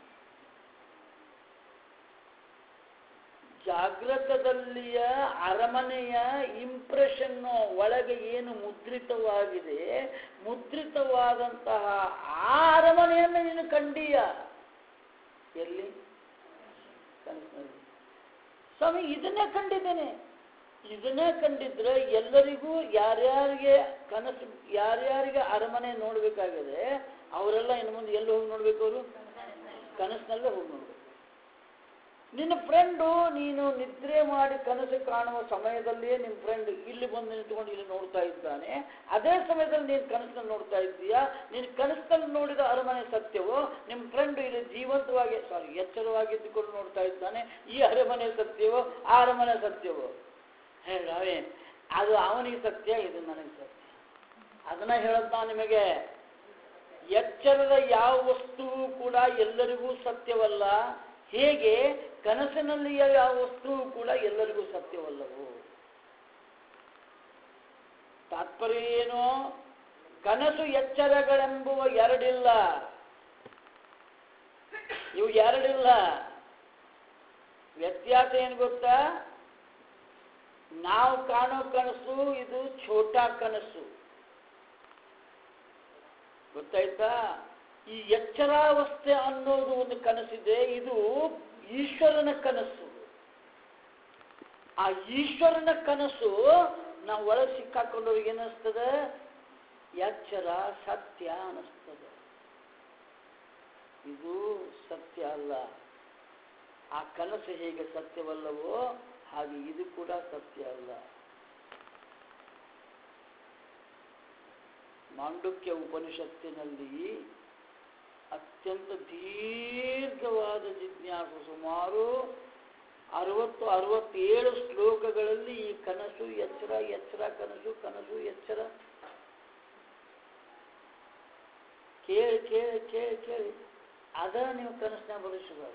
[SPEAKER 1] ಜಾಗೃತದಲ್ಲಿಯ ಅರಮನೆಯ ಇಂಪ್ರೆಷನ್ನು ಒಳಗೆ ಏನು ಮುದ್ರಿತವಾಗಿದೆ ಮುದ್ರಿತವಾದಂತಹ ಆ ಅರಮನೆಯನ್ನು ನೀನು ಕಂಡೀಯ ಎಲ್ಲಿ ಕನಸಿನಲ್ಲಿ ಸ್ವಾಮಿ ಇದನ್ನೇ ಕಂಡಿದ್ದೇನೆ ಇದನ್ನೇ ಕಂಡಿದ್ರೆ ಎಲ್ಲರಿಗೂ ಯಾರ್ಯಾರಿಗೆ ಕನಸು ಯಾರ್ಯಾರಿಗೆ ಅರಮನೆ ನೋಡ್ಬೇಕಾಗಿದೆ ಅವರೆಲ್ಲ ಇನ್ನು ಮುಂದೆ ಎಲ್ಲಿ ಹೋಗಿ ನೋಡ್ಬೇಕು ಅವರು ಕನಸಿನಲ್ಲೇ ಹೋಗಿ ನೋಡ್ಬೇಕು ನಿನ್ನ ಫ್ರೆಂಡು ನೀನು ನಿದ್ರೆ ಮಾಡಿ ಕನಸು ಕಾಣುವ ಸಮಯದಲ್ಲಿಯೇ ನಿಮ್ಮ ಫ್ರೆಂಡ್ ಇಲ್ಲಿ ಬಂದು ನಿಂತ್ಕೊಂಡು ಇಲ್ಲಿ ನೋಡ್ತಾ ಇದ್ದಾನೆ ಅದೇ ಸಮಯದಲ್ಲಿ ನೀನು ಕನಸಿನಲ್ಲಿ ನೋಡ್ತಾ ಇದ್ದೀಯಾ ನೀನು ಕನಸಿನಲ್ಲಿ ನೋಡಿದ ಅರಮನೆ ಸತ್ಯವೋ ನಿಮ್ಮ ಫ್ರೆಂಡ್ ಇಲ್ಲಿ ಜೀವಂತವಾಗಿ ಸಾರಿ ಎಚ್ಚರವಾಗಿದ್ದುಕೊಂಡು ನೋಡ್ತಾ ಇದ್ದಾನೆ ಈ ಅರಮನೆ ಸತ್ಯವೋ ಆ ಅರಮನೆ ಸತ್ಯವೋ ಹೇಳವೇ ಅದು ಅವನಿಗೆ ಸತ್ಯ ಇದು ನನಗೆ ಸತ್ಯ ಅದನ್ನ ಹೇಳದ್ ನಾನು ನಿಮಗೆ ಎಚ್ಚರದ ಯಾವ ವಸ್ತುವು ಕೂಡ ಎಲ್ಲರಿಗೂ ಸತ್ಯವಲ್ಲ ಹೇಗೆ ಕನಸಿನಲ್ಲಿಯ ಯಾವ ವಸ್ತುವು ಕೂಡ ಎಲ್ಲರಿಗೂ ಸತ್ಯವಲ್ಲವು ತಾತ್ಪರ್ಯ ಏನು ಕನಸು ಎಚ್ಚರಗಳೆಂಬುವ ಎರಡಿಲ್ಲ ಇವು ಎರಡಿಲ್ಲ ವ್ಯತ್ಯಾಸ ಏನು ಗೊತ್ತಾ ನಾವು ಕಾಣೋ ಕನಸು ಇದು ಛೋಟಾ ಕನಸು ಗೊತ್ತಾಯ್ತಾ ಈ ಎಚ್ಚರಾವಸ್ಥೆ ಅನ್ನೋದು ಒಂದು ಕನಸಿದೆ ಇದು ಈಶ್ವರನ ಕನಸು ಆ ಈಶ್ವರನ ಕನಸು ನಾವು ಒಳಗೆ ಸಿಕ್ಕಾಕೊಂಡವ್ರಿಗೆ ಏನಿಸ್ತದೆ ಎಚ್ಚರ ಸತ್ಯ ಅನಿಸ್ತದೆ ಇದು ಸತ್ಯ ಅಲ್ಲ ಆ ಕನಸು ಹೇಗೆ ಸತ್ಯವಲ್ಲವೋ ಹಾಗೆ ಇದು ಕೂಡ ಸತ್ಯ ಅಲ್ಲ ಮಾಂಡುಕ್ಯ ಉಪನಿಷತ್ತಿನಲ್ಲಿ ಅತ್ಯಂತ ದೀರ್ಘವಾದ ಜಿಜ್ಞಾಸು ಸುಮಾರು ಅರವತ್ತು ಅರವತ್ತೇಳು ಶ್ಲೋಕಗಳಲ್ಲಿ ಈ ಕನಸು ಎಚ್ಚರ ಎಚ್ಚರ ಕನಸು ಕನಸು ಎಚ್ಚರ ಕೇಳಿ ಕೇಳಿ ಕೇಳಿ ಕೇಳಿ ಅದ ನೀವು ಕನಸನ್ನ ಬರೆಸಬಾರ್ದು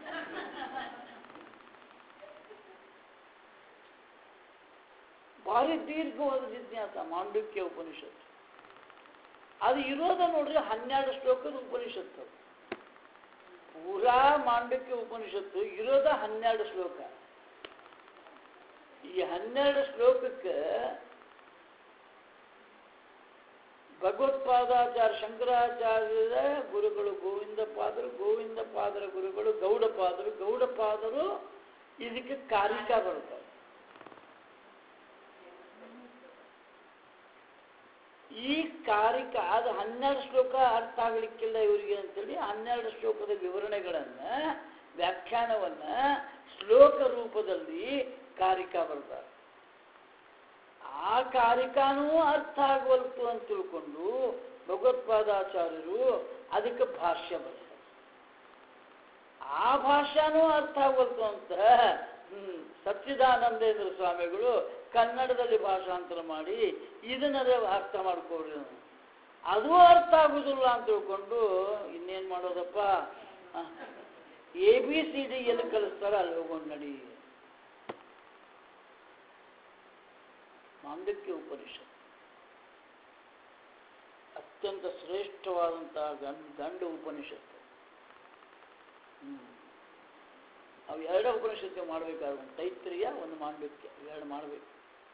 [SPEAKER 1] ಭಾರಿ ದೀರ್ಘವಾದ ಜಿಜ್ಞಾಸ ಮಾಂಡುಕ್ಯ ಉಪನಿಷತ್ತು ಅದು ಇರೋದ ನೋಡ್ರಿ ಹನ್ನೆರಡು ಶ್ಲೋಕದ ಉಪನಿಷತ್ತು ಅದು. ಪೂರಾ ಮಾಂಡಕ್ಯ ಉಪನಿಷತ್ತು ಇರೋದ ಹನ್ನೆರಡು ಶ್ಲೋಕ ಈ ಹನ್ನೆರಡು ಶ್ಲೋಕಕ್ಕೆ ಭಗವತ್ಪಾದಾಚಾರ್ಯ ಶಂಕರಾಚಾರ್ಯರ ಗುರುಗಳು ಗೋವಿಂದ ಪಾದರು ಗೋವಿಂದ ಪಾದರ ಗುರುಗಳು ಗೌಡಪಾದರು ಗೌಡಪಾದರು ಇದಕ್ಕೆ ಕಾರಿಕ ಬರ್ತಾರೆ ಈ ಕಾರಿಕ ಅದು ಹನ್ನೆರಡು ಶ್ಲೋಕ ಅರ್ಥ ಆಗಲಿಕ್ಕಿಲ್ಲ ಇವರಿಗೆ ಅಂತೇಳಿ ಹನ್ನೆರಡು ಶ್ಲೋಕದ ವಿವರಣೆಗಳನ್ನ ವ್ಯಾಖ್ಯಾನವನ್ನ ಶ್ಲೋಕ ರೂಪದಲ್ಲಿ ಕಾರಿಕ ಬರ್ತಾರೆ ಆ ಕಾರಿಕಾನೂ ಅರ್ಥ ಆಗವಲ್ತು ಅಂತ ತಿಳ್ಕೊಂಡು ಭಗವತ್ಪಾದಾಚಾರ್ಯರು ಅದಕ್ಕೆ ಭಾಷ್ಯ ಬರ್ತಾರೆ ಆ ಭಾಷಾನೂ ಅರ್ಥ ಆಗವಲ್ತು ಅಂತ ಹ್ಮ್, ಸಚ್ಚಿದಾನಂದೇಂದ್ರ ಸ್ವಾಮಿಗಳು ಕನ್ನಡದಲ್ಲಿ ಭಾಷಾಂತರ ಮಾಡಿ ಇದನ್ನದೇ ಅರ್ಥ ಮಾಡ್ಕೊಳ್ರಿ ನೀವು. ಅದು ಅರ್ಥ ಆಗುದಿಲ್ಲ ಅಂತ ತಿಳ್ಕೊಂಡು ಇನ್ನೇನ್ ಮಾಡೋದಪ್ಪ ಎ ಬಿ ಸಿ ಡಿ ಎಲ್ಲಿ ಕಲಿಸ್ತಾರ ಅಲ್ಲಿ ಹೋಗೋಣ ನಡಿ ಮಾಂಡಕ್ಯ ಉಪನಿಷತ್ ಅತ್ಯಂತ ಶ್ರೇಷ್ಠವಾದಂತಹ ಗಂಡ ಗಂಡ ಉಪನಿಷತ್ತು ಹ್ಮ್. ಅವು ಎರಡು ಉಪನಿಷತ್ತು ಮಾಡಬೇಕಾದ್ರೆ ಒಂದು ತೈತ್ರಿಯ ಒಂದು ಮಾಂಡಕ್ಯ ಎರಡು ಮಾಡಬೇಕು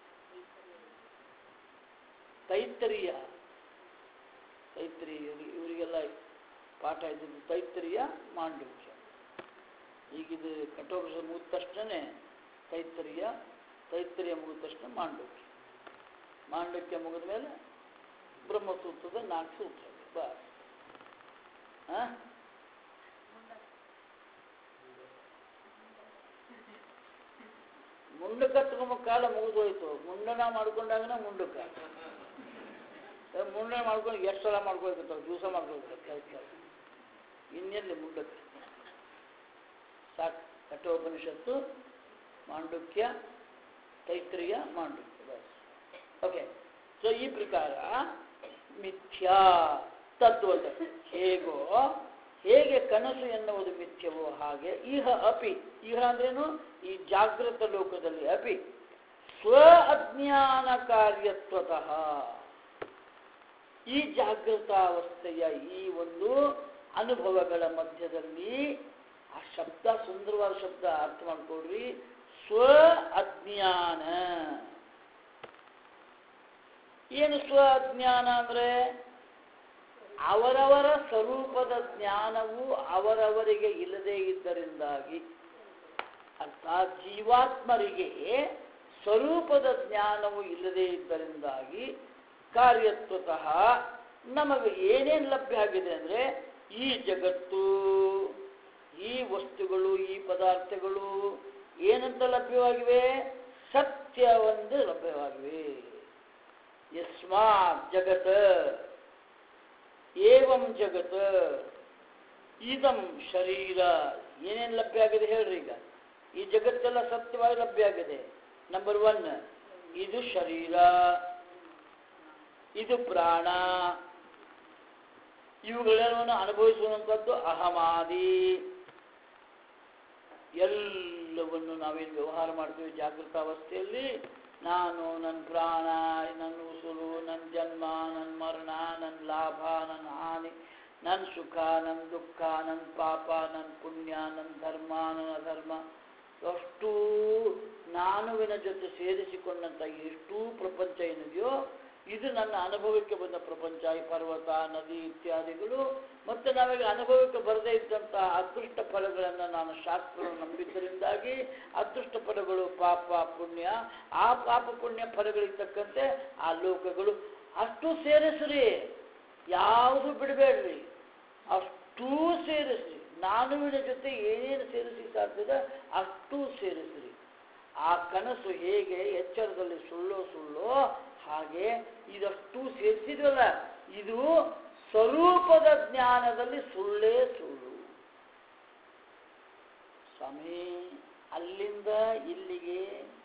[SPEAKER 1] ತೈತ್ತರಿಯ ತೈತ್ರಿಯ ಇವ್ರಿ- ಇವರಿಗೆಲ್ಲ ಪಾಠ ಇದ್ದಿದ್ದು ತೈತ್ತರಿಯ ಮಾಂಡಕ್ಯ ಈಗಿದು ಕಠೋಪನಿಷ ಮುಗಿದ ತಕ್ಷಣ ತೈತ್ತರಿಯ ತೈತ್ತರಿಯ ಮುಗಿದ ತಕ್ಷಣ ಮಾಂಡಕ್ಯ ಮಾಂಡಕ್ಯ ಮುಗಿದ ಮೇಲೆ ಬ್ರಹ್ಮಸೂತ್ರದ ನಾಲ್ಕು ಸೂತ್ರ ಬಸ್ ಆ? ಮುಂಡಕ ತಗೊಂಬ ಕಾಲ ಮುಗಿದು ಹೋಯ್ತು ಮುಂಡನ ಮಾಡ್ಕೊಂಡಾಗನ ಮುಂಡಕ ಏ, ಮುಂಡನ ಮಾಡ್ಕೊಂಡು ಎಷ್ಟು ಸಲ ಮಾಡ್ಕೊಳ್ಕತ್ತಾವ ದಿವಸ ಮಾಡ್ಕೊಳ್ಕತ್ತ ಇನ್ನೆಲ್ಲಿ ಮುಂಡಕ್ಕೆ ಸಾಕು ಕಠೋಪನಿಷತ್ತು ಮಾಂಡುಕ್ಯ ತೈತ್ರಿಯ ಮಾಂಡುಕ್ಯ ಬಸ್ ಓಕೆ ಸೊ ಈ ಪ್ರಕಾರ ಮಿಥ್ಯಾ ತತ್ವದ ಹೇಗೋ ಹೇಗೆ ಕನಸು ಎನ್ನುವುದು ಮಿಥ್ಯವೋ ಹಾಗೆ ಇಹ ಅಪಿ ಇಹ ಅಂದ್ರೇನು ಈ ಜಾಗೃತ ಲೋಕದಲ್ಲಿ ಅಪಿ ಸ್ವ ಅಜ್ಞಾನ ಕಾರ್ಯತ್ವತಃ ಈ ಜಾಗೃತಾವಸ್ಥೆಯ ಈ ಒಂದು ಅನುಭವಗಳ ಮಧ್ಯದಲ್ಲಿ ಆ ಶಬ್ದ ಸುಂದರವಾದ ಶಬ್ದ ಅರ್ಥ ಮಾಡ್ಕೊಡ್ರಿ ಸ್ವ ಅಜ್ಞಾನ ಏನು ಸ್ವ ಅಜ್ಞಾನ ಅಂದ್ರೆ ಅವರವರ ಸ್ವರೂಪದ ಜ್ಞಾನವು ಅವರವರಿಗೆ ಇಲ್ಲದೇ ಇದ್ದರಿಂದಾಗಿ ಅರ್ಥಾತ್ ಜೀವಾತ್ಮರಿಗೆ ಸ್ವರೂಪದ ಜ್ಞಾನವು ಇಲ್ಲದೇ ಇದ್ದರಿಂದಾಗಿ ಕಾರ್ಯತ್ವತಃ ನಮಗೆ ಏನೇನು ಲಭ್ಯ ಆಗಿದೆ ಅಂದರೆ ಈ ಜಗತ್ತು ಈ ವಸ್ತುಗಳು ಈ ಪದಾರ್ಥಗಳು ಏನಂತ ಲಭ್ಯವಾಗಿವೆ ಸತ್ಯವೆಂದು ಲಭ್ಯವಾಗಿವೆ ಯಸ್ಮಾತ್ ಜಗತ್ ಏವಂ ಜಗತ್ ಇದಂ ಶರೀರ ಏನೇನು ಲಭ್ಯ ಆಗಿದೆ ಹೇಳ್ರಿ ಈಗ ಈ ಜಗತ್ತೆಲ್ಲ ಸತ್ಯವಾಗಿ ಲಭ್ಯ ಆಗಿದೆ ನಂಬರ್ ಒನ್ ಇದು ಶರೀರ ಇದು ಪ್ರಾಣ ಇವುಗಳೆಲ್ಲವನ್ನು ಅನುಭವಿಸುವಂಥದ್ದು ಅಹಮಾದಿ ಎಲ್ಲವನ್ನು ನಾವೇನು ವ್ಯವಹಾರ ಮಾಡ್ತೀವಿ ಜಾಗೃತ ಅವಸ್ಥೆಯಲ್ಲಿ ನಾನು ನನ್ನ ಪ್ರಾಣ ನನ್ನ ಉಸುರು ನನ್ನ ಜನ್ಮ ನನ್ನ ಮರಣ ನನ್ನ ಲಾಭ ನನ್ನ ಹಾನಿ ನನ್ನ ಸುಖ ನನ್ನ ದುಃಖ ನನ್ನ ಪಾಪ ನನ್ನ ಪುಣ್ಯ ನನ್ನ ಧರ್ಮ ನನ್ನ ಅಧರ್ಮ ಅಷ್ಟು ನಾನುವಿನ ಜೊತೆ ಸೇರಿಸಿಕೊಂಡಂಥ ಎಷ್ಟು ಪ್ರಪಂಚ ಏನಿದೆಯೋ ಇದು ನನ್ನ ಅನುಭವಕ್ಕೆ ಬಂದ ಪ್ರಪಂಚ ಈ ಪರ್ವತ ನದಿ ಇತ್ಯಾದಿಗಳು ಮತ್ತು ನಾವೀಗ ಅನುಭವಕ್ಕೆ ಬರದೇ ಇದ್ದಂತಹ ಅದೃಷ್ಟ ಫಲಗಳನ್ನು ನಾನು ಶಾಸ್ತ್ರವನ್ನು ನಂಬಿದ್ದರಿಂದಾಗಿ ಅದೃಷ್ಟ ಫಲಗಳು ಪಾಪ ಪುಣ್ಯ ಆ ಪಾಪ ಪುಣ್ಯ ಫಲಗಳಿಗೆ ತಕ್ಕಂತೆ ಆ ಲೋಕಗಳು ಅಷ್ಟು ಸೇರಿಸ್ರಿ ಯಾವುದು ಬಿಡಬೇಡ್ರಿ ಅಷ್ಟೂ ಸೇರಿಸ್ರಿ ನಾನುವಿನ ಜೊತೆ ಏನೇನು ಸೇರಿಸಿ ಸಾಧ್ಯದ ಅಷ್ಟೂ ಸೇರಿಸ್ರಿ ಆ ಕನಸು ಹೇಗೆ ಎಚ್ಚರದಲ್ಲಿ ಸುಳ್ಳೋ ಸುಳ್ಳೋ ಹಾಗೆ ಇದಷ್ಟು ಸೇರಿಸಿದ್ವಲ್ಲ ಇದು ಸ್ವರೂಪದ ಜ್ಞಾನದಲ್ಲಿ ಸುಳ್ಳೇ ಸುಳ್ಳು ಸ್ವಾಮಿ ಅಲ್ಲಿಂದ ಇಲ್ಲಿಗೆ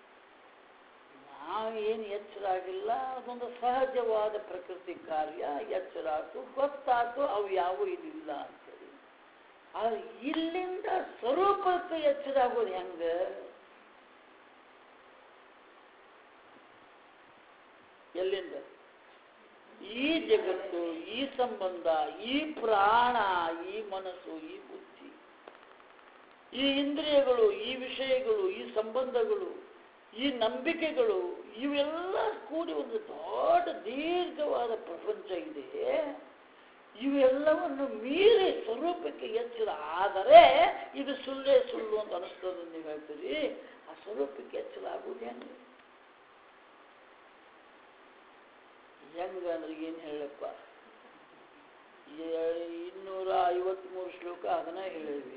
[SPEAKER 1] ನಾವೇನು ಎಚ್ಚರ ಆಗಿಲ್ಲ ಅದೊಂದು ಸಹಜವಾದ ಪ್ರಕೃತಿ ಕಾರ್ಯ ಎಚ್ಚರ ಆಯ್ತು ಗೊತ್ತಾಯ್ತು ಅವು ಯಾವ ಇದಿಲ್ಲ ಅಂತೇಳಿ ಆದ್ರೆ ಇಲ್ಲಿಂದ ಸ್ವರೂಪಕ್ಕೆ ಎಚ್ಚರ ಆಗೋದು ಹೆಂಗೆ ಎಲ್ಲಿಂದ ಈ ಜಗತ್ತು ಈ ಸಂಬಂಧ ಈ ಪ್ರಾಣ ಈ ಮನಸ್ಸು ಈ ಬುದ್ಧಿ ಈ ಇಂದ್ರಿಯಗಳು ಈ ವಿಷಯಗಳು ಈ ಸಂಬಂಧಗಳು ಈ ನಂಬಿಕೆಗಳು ಇವೆಲ್ಲ ಕೂಡಿ ಒಂದು ದೊಡ್ಡ ದೀರ್ಘವಾದ ಪ್ರಪಂಚ ಇದೆ ಇವೆಲ್ಲವನ್ನು ಮೀರಿ ಸ್ವರೂಪಕ್ಕೆ ಎಚ್ಚರ ಆದರೆ ಇದು ಸುಳ್ಳೇ ಸುಳ್ಳು ಅಂತ ಅನಿಸ್ತದೆ ನೀವು ಹೇಳ್ತೀರಿ ಆ ಸ್ವರೂಪಕ್ಕೆ ಎಚ್ಚರ ಆಗುವುದು ಹೆಂಗೆ ಹೆಂಗಂದ್ರೆ ಏನು ಹೇಳಪ್ಪ ಇನ್ನೂರ ಐವತ್ಮೂರು ಶ್ಲೋಕ ಅದನ್ನ ಹೇಳಿದ್ವಿ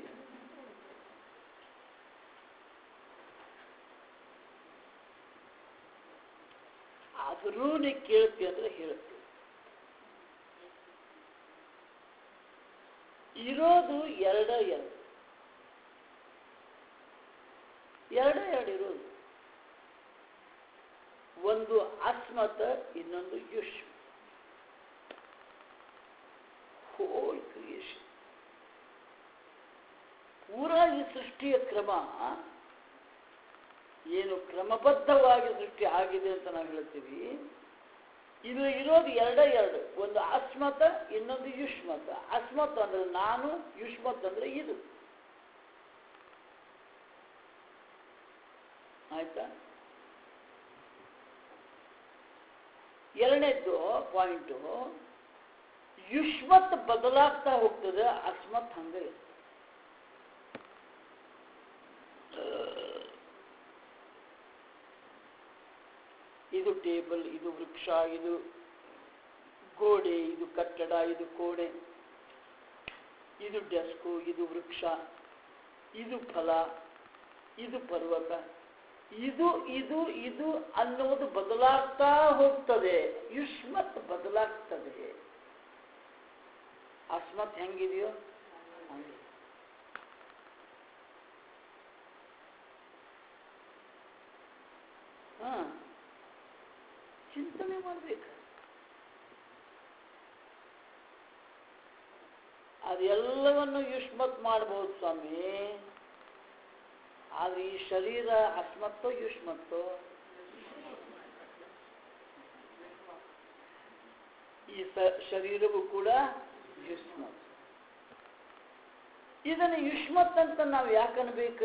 [SPEAKER 1] ಆದರೂ ನೀ ಕೇಳ್ತಿ ಅಂದ್ರೆ ಹೇಳ್ತಿ ಇರೋದು ಎರಡ ಎರಡು ಎರಡ ಎರಡು ಇರೋದು ಒಂದು ಅಸ್ಮತ ಇನ್ನೊಂದು ಯುಷ್ಮ ಹೋಲ್ ಕ್ರಿಯೇಷನ್ ಪೂರಾ ಈ ಸೃಷ್ಟಿಯ ಕ್ರಮ ಏನು ಕ್ರಮಬದ್ಧವಾಗಿ ಸೃಷ್ಟಿ ಆಗಿದೆ ಅಂತ ನಾವು ಹೇಳ್ತೀವಿ ಇದು ಇರೋದು ಎರಡ ಎರಡು ಒಂದು ಅಸ್ಮತ ಇನ್ನೊಂದು ಯುಷ್ಮತ ಅಸ್ಮತ್ ಅಂದ್ರೆ ನಾನು ಯುಷ್ಮತ್ ಅಂದ್ರೆ ಇದು ಆಯ್ತಾ ಎರಡನೇದ್ದು ಪಾಯಿಂಟು ಯುಷ್ಮತ್ ಬದಲಾಗ್ತಾ ಹೋಗ್ತದೆ ಅಸ್ಮತ್ ಹಂಗೆ ಇರ್ತದೆ ಇದು ಟೇಬಲ್ ಇದು ವೃಕ್ಷ ಇದು ಗೋಡೆ ಇದು ಕಟ್ಟಡ ಇದು ಕೋಣೆ ಇದು ಡೆಸ್ಕು ಇದು ವೃಕ್ಷ ಇದು ಫಲ ಇದು ಪರ್ವತ ಇದು ಇದು ಇದು ಅನ್ನೋದು ಬದಲಾಗ್ತಾ ಹೋಗ್ತದೆ ಯುಷ್ಮತ್ ಬದಲಾಗ್ತದೆ ಅಸ್ಮತ್ ಹೆಂಗಿದೆಯೋ ಹಂಗೆ ಹಾ ಚಿಂತನೆ ಮಾಡ್ಬೇಕು ಅದೆಲ್ಲವನ್ನು ಯುಷ್ಮತ್ ಮಾಡಬಹುದು ಸ್ವಾಮಿ ಆದ್ರೆ ಈ ಶರೀರ ಅಸ್ಮತ್ತೋ ಯುಷ್ಮತ್ತೋ ಈ ಸ- ಶರೀರವು ಕೂಡ ಯುಷ್ಮತ್ ಇದನ್ನು ಯುಷ್ಮತ್ ಅಂತ ನಾವು ಯಾಕೆ ಅನ್ಬೇಕು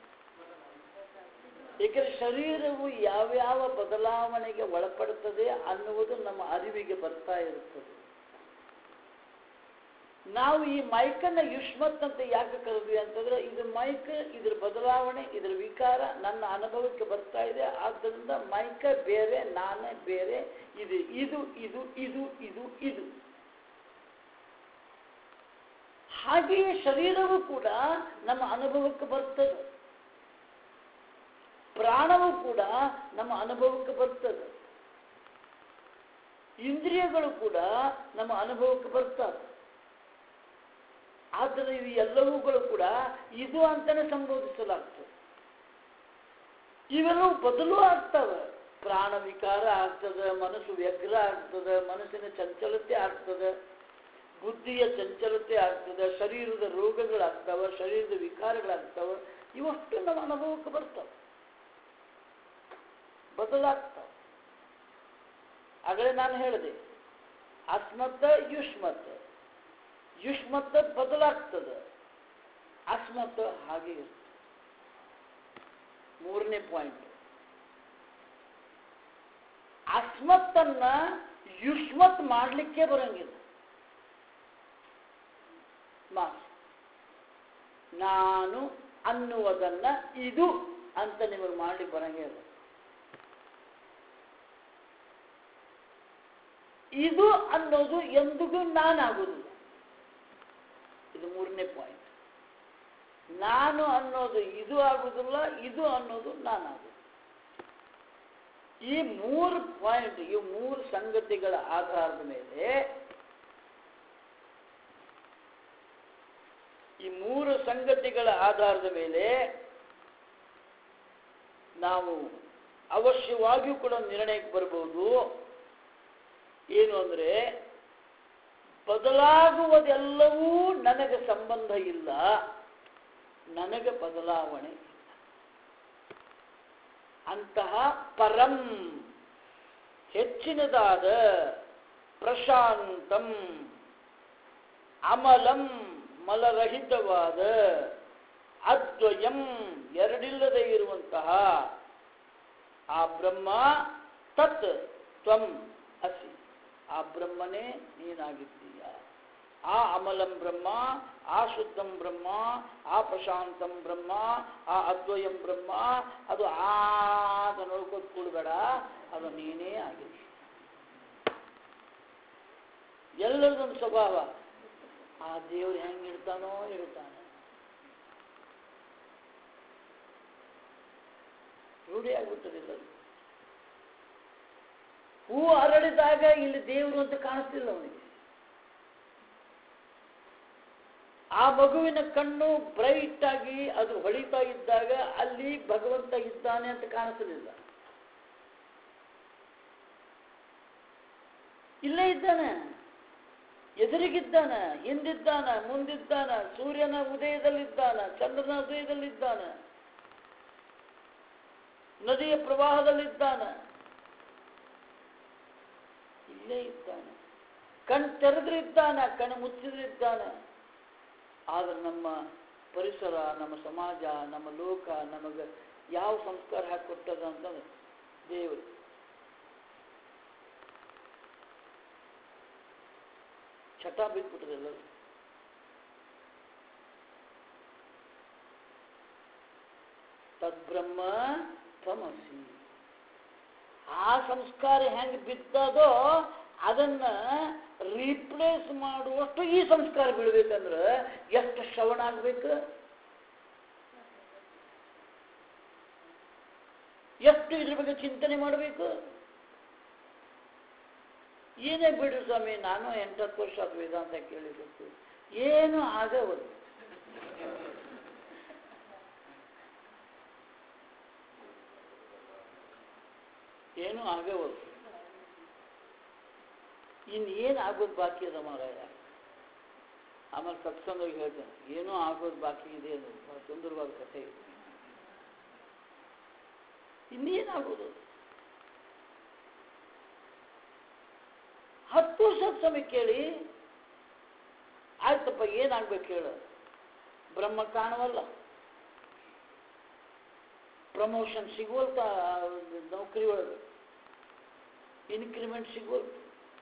[SPEAKER 1] ಏಕೆಂದರೆ ಶರೀರವು ಯಾವ್ಯಾವ ಬದಲಾವಣೆಗೆ ಒಳಪಡುತ್ತದೆ ಅನ್ನುವುದು ನಮ್ಮ ಅರಿವಿಗೆ ಬರ್ತಾ ಇರುತ್ತದೆ ನಾವು ಈ ಮೈಕನ್ನ ಯುಷ್ಮತ್ ಅಂತ ಯಾಕೆ ಕರೆದ್ವಿ ಅಂತಂದ್ರೆ ಇದು ಮೈಕ್ ಇದ್ರ ಬದಲಾವಣೆ ಇದ್ರ ವಿಕಾರ ನನ್ನ ಅನುಭವಕ್ಕೆ ಬರ್ತಾ ಇದೆ ಆದ್ದರಿಂದ ಮೈಕ ಬೇರೆ ನಾನೇ ಬೇರೆ ಇದು ಇದು ಇದು ಇದು ಇದು ಇದು ಹಾಗೆಯೇ ಶರೀರವು ಕೂಡ ನಮ್ಮ ಅನುಭವಕ್ಕೆ ಬರ್ತದೆ ಪ್ರಾಣವು ಕೂಡ ನಮ್ಮ ಅನುಭವಕ್ಕೆ ಬರ್ತದೆ ಇಂದ್ರಿಯಗಳು ಕೂಡ ನಮ್ಮ ಅನುಭವಕ್ಕೆ ಬರ್ತವೆ ಆದರೆ ಇವು ಎಲ್ಲವುಗಳು ಕೂಡ ಇದು ಅಂತಾನೆ ಸಂಬೋಧಿಸಲಾಗ್ತದೆ ಇವೆಲ್ಲವೂ ಬದಲು ಆಗ್ತವೆ ಪ್ರಾಣ ವಿಕಾರ ಆಗ್ತದೆ ಮನಸ್ಸು ವ್ಯಗ್ರ ಆಗ್ತದೆ ಮನಸ್ಸಿನ ಚಂಚಲತೆ ಆಗ್ತದೆ ಬುದ್ಧಿಯ ಚಂಚಲತೆ ಆಗ್ತದೆ ಶರೀರದ ರೋಗಗಳಾಗ್ತವೆ ಶರೀರದ ವಿಕಾರಗಳಾಗ್ತವೆ ಇವಷ್ಟು ನಮ್ಮ ಅನುಭವಕ್ಕೆ ಬರ್ತವೆ ಬದಲಾಗ್ತವೆ ಆಗಲೇ ನಾನು ಹೇಳಿದೆ ಅಸ್ಮತ್ ಯುಷ್ಮತ್ ಯುಷ್ಮತ್ ಬದಲಾಗ್ತದೆ ಅಸ್ಮತ್ ಹಾಗೆ ಇರ್ತದೆ ಮೂರನೇ ಪಾಯಿಂಟ್ ಅಸ್ಮತ್ತನ್ನ ಯುಷ್ಮತ್ ಮಾಡಲಿಕ್ಕೆ ಬರಂಗಿಲ್ಲ ಮಾಸ್ ನಾನು ಅನ್ನುವುದನ್ನ ಇದು ಅಂತ ನಿಮಗೆ ಮಾಡ್ಲಿಕ್ಕೆ ಬರಂಗೇ ಇಲ್ಲ ಇದು ಅನ್ನೋದು ಎಂದಿಗೂ ನಾನಾಗುವುದಿಲ್ಲ ಇದು ಮೂರನೇ ಪಾಯಿಂಟ್ ನಾನು ಅನ್ನೋದು ಇದು ಆಗುವುದಿಲ್ಲ ಇದು ಅನ್ನೋದು ನಾನಾಗುವುದು ಈ ಮೂರು ಪಾಯಿಂಟ್ ಈ ಮೂರು ಸಂಗತಿಗಳ ಆಧಾರದ ಮೇಲೆ ಈ ಮೂರು ಸಂಗತಿಗಳ ಆಧಾರದ ಮೇಲೆ ನಾವು ಅವಶ್ಯವಾಗಿಯೂ ಕೂಡ ನಿರ್ಣಯಕ್ಕೆ ಬರಬಹುದು ಏನು ಅಂದರೆ ಬದಲಾಗುವುದೆಲ್ಲವೂ ನನಗೆ ಸಂಬಂಧ ಇಲ್ಲ ನನಗೆ ಬದಲಾವಣೆ ಇಲ್ಲ ಅಂತಹ ಪರಂ ಹೆಚ್ಚಿನದಾದ ಪ್ರಶಾಂತಂ ಅಮಲಂ ಮಲರಹಿತವಾದ ಅದ್ವಯಂ ಎರಡಿಲ್ಲದೆ ಇರುವಂತಹ ಆ ಬ್ರಹ್ಮ ತತ್ ತ್ವಂ ಅಸಿ ಆ ಬ್ರಹ್ಮನೇ ನೀನಾಗಿದ್ದೀಯ ಆ ಅಮಲಂ ಬ್ರಹ್ಮ ಆ ಶುದ್ಧಂ ಬ್ರಹ್ಮ ಆ ಪ್ರಶಾಂತಂ ಬ್ರಹ್ಮ ಆ ಅದ್ವಯಂ ಬ್ರಹ್ಮ ಅದು ಆ ಅಂತ ನೋಡ್ಕೊಂಡು ಕೂಡಬೇಡ ಅದು ನೀನೇ ಆಗಿದೆ ಎಲ್ಲರದೊಂದು ಸ್ವಭಾವ ಆ ದೇವ್ರು ಹೆಂಗಿರ್ತಾನೋ ಇರ್ತಾನೆ ರೂಢಿ ಆಗ್ಬಿಟ್ಟದೆ ಎಲ್ಲರಿಗೂ ಹೂ ಅರಳಿದಾಗ ಇಲ್ಲಿ ದೇವರು ಅಂತ ಕಾಣಿಸ್ತಿಲ್ಲ ಅವನಿಗೆ ಆ ಮಗುವಿನ ಕಣ್ಣು ಬ್ರೈಟ್ ಆಗಿ ಅದು ಹೊಳಿತಾ ಇದ್ದಾಗ ಅಲ್ಲಿ ಭಗವಂತ ಇದ್ದಾನೆ ಅಂತ ಕಾಣಿಸಲಿಲ್ಲ ಇಲ್ಲೇ ಇದ್ದಾನೆ ಎದುರಿಗಿದ್ದಾನ ಹಿಂದಿದ್ದಾನ ಮುಂದಿದ್ದಾನ ಸೂರ್ಯನ ಉದಯದಲ್ಲಿದ್ದಾನ ಚಂದ್ರನ ಉದಯದಲ್ಲಿದ್ದಾನ ನದಿಯ ಪ್ರವಾಹದಲ್ಲಿದ್ದಾನ ಇಲ್ಲೇ ಇದ್ದಾನೆ ಕಣ್ ತೆರೆದ್ರೆ ಇದ್ದಾನ ಕಣ್ಣು ಮುಚ್ಚಿದ್ರೆ ಇದ್ದಾನೆ ಆದ್ರೆ ನಮ್ಮ ಪರಿಸರ ನಮ್ಮ ಸಮಾಜ ನಮ್ಮ ಲೋಕ ನಮಗೆ ಯಾವ ಸಂಸ್ಕಾರ ಹಾಕಿಕೊಟ್ಟದ ಅಂತಂದ್ರೆ ದೇವರು ಚಟ ಬಿದ್ಬಿಟ್ಟದೆ ಎಲ್ಲರೂ ತದ್ಬ್ರಹ್ಮ ತಮಸಿ ಆ ಸಂಸ್ಕಾರ ಹೆಂಗೆ ಬಿದ್ದದೋ ಅದನ್ನ ರೀಪ್ಲೇಸ್ ಮಾಡುವಷ್ಟು ಈ ಸಂಸ್ಕಾರ ಬೀಳ್ಬೇಕಂದ್ರೆ ಎಷ್ಟು ಶ್ರವಣ ಆಗ್ಬೇಕು ಎಷ್ಟು ಇದ್ರ ಬಗ್ಗೆ ಚಿಂತನೆ ಮಾಡಬೇಕು ಏನೇ ಬಿಡು ಸ್ವಾಮಿ ನಾನು ಎಂಟತ್ತು ವರ್ಷ ಅದು ವೇದಾಂತ ಕೇಳಿಬೇಕು ಏನು ಆಗವದು ಏನು ಆಗವದು ಇನ್ನೇನು ಆಗೋದು ಬಾಕಿ ಅದ ಮಾರಾಯ ಆಮೇಲೆ ಸತ್ಸಂಗಾಗಿ ಹೇಳ್ತೇನೆ ಏನೋ ಆಗೋದು ಬಾಕಿ ಇದೆ ಅನ್ನೋದು ಬಹಳ ಸುಂದರವಾದ ಕಥೆ ಇದೆ ಇನ್ನೇನಾಗೋದು ಹತ್ತು ವರ್ಷದ ಸಮಯ ಕೇಳಿ ಆಯ್ತಪ್ಪ ಏನಾಗ್ಬೇಕು ಹೇಳು ಬ್ರಹ್ಮ ಕಾಣವಲ್ಲ ಪ್ರಮೋಷನ್ ಸಿಗುವಲ್ತ ನೌಕರಿ ಒಳಗೆ ಇನ್ಕ್ರಿಮೆಂಟ್ ಸಿಗುವಲ್ತು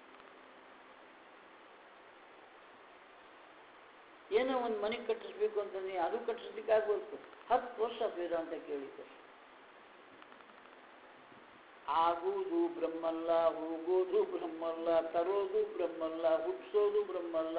[SPEAKER 1] ಏನೋ ಒಂದು ಮನೆ ಕಟ್ಟಿಸ್ಬೇಕು ಅಂತಂದ್ರೆ ಅದು ಕಟ್ಟಿಸ್ಲಿಕ್ಕೆ ಆಗ್ಬೇಕು ಹತ್ತು ವರ್ಷ ವೇದಾಂತ ಕೇಳಿದ್ದೆ ಆಗುವುದು ಬ್ರಹ್ಮಲ್ಲ ಹೋಗೋದು ಬ್ರಹ್ಮಲ್ಲ ತರೋದು ಬ್ರಹ್ಮಲ್ಲ ಹುಟ್ಟಿಸೋದು ಬ್ರಹ್ಮಲ್ಲ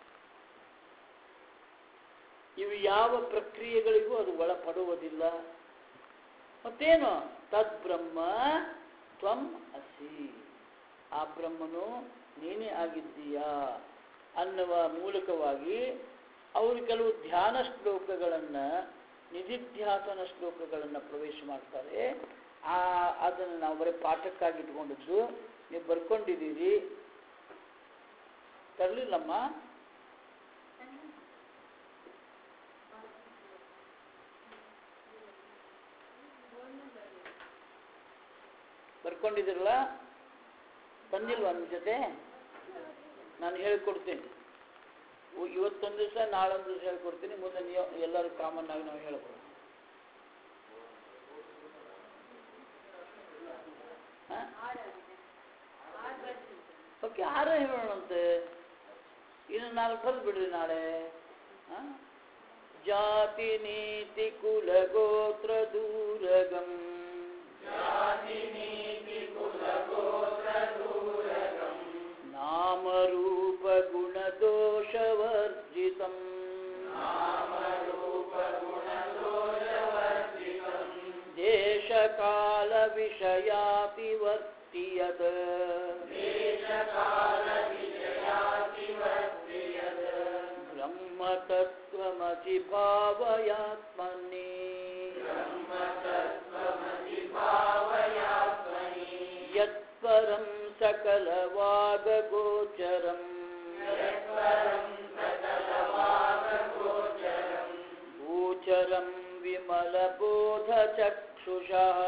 [SPEAKER 1] ಇವು ಯಾವ ಪ್ರಕ್ರಿಯೆಗಳಿಗೂ ಅದು ಒಳಪಡುವುದಿಲ್ಲ ಮತ್ತೇನು ತದ್ಬ್ರಹ್ಮ ತ್ವಂ ಅಸಿ ಆ ಬ್ರಹ್ಮನು ನೀನೇ ಆಗಿದ್ದೀಯಾ ಅನ್ನುವ ಮೂಲಕವಾಗಿ ಅವರು ಕೆಲವು ಧ್ಯಾನ ಶ್ಲೋಕಗಳನ್ನು ನಿಧಿಧ್ಯಾಸನ ಶ್ಲೋಕಗಳನ್ನು ಪ್ರವೇಶ ಮಾಡ್ತಾರೆ ಆ ಅದನ್ನು ನಾವು ಬರೀ ಪಾಠಕ್ಕಾಗಿ ಇಟ್ಕೊಂಡಿದ್ದು ನೀವು ಬರ್ಕೊಂಡಿದ್ದೀರಿ ತರಲಿಲ್ಲಮ್ಮ ಬರ್ಕೊಂಡಿದ್ದೀರಲ್ಲ ತಂದಿಲ್ವಾ ನಿಮ್ಮ ಜೊತೆ ನಾನು ಹೇಳ್ಕೊಡ್ತೀನಿ ಉ- ಇವತ್ತೊಂದು ದಿವಸ ನಾಳೊಂದು ದಿವಸ ಹೇಳ್ಕೊಡ್ತೀನಿ ಮುಂದೆ ನೀವು ಎಲ್ಲರೂ ಕಾಮನ್ ಆಗಿ ನಾವು ಹೇಳ್ಕೊಡೋಣ ಓಕೆ ಆರ ಹೇಳೋಣಂತೆ ಇನ್ನು ನಾಲ್ಕು ಹೊತ್ತು ಬಿಡ್ರಿ ನಾಳೆ ಆ? ಜಾತಿ ನೀತಿ ಕುಲ ಗೋತ್ರ ದೂರಗಂ ನಾಮ ರೂಪ ಗುಣ ದೋಷವರ್ಜಿತಂ ದೇಶ ಕಾಲ ವಿಷಯಾತಿ ವರ್ತಿಯತ್ ಬ್ರಹ್ಮ ತತ್ವಮಸಿ ಭಾವಯಾತ್ಮನಿ ಯತ್ಪರಂ सकलवागगोचरम् गोचरं विमलबोधचक्षुषः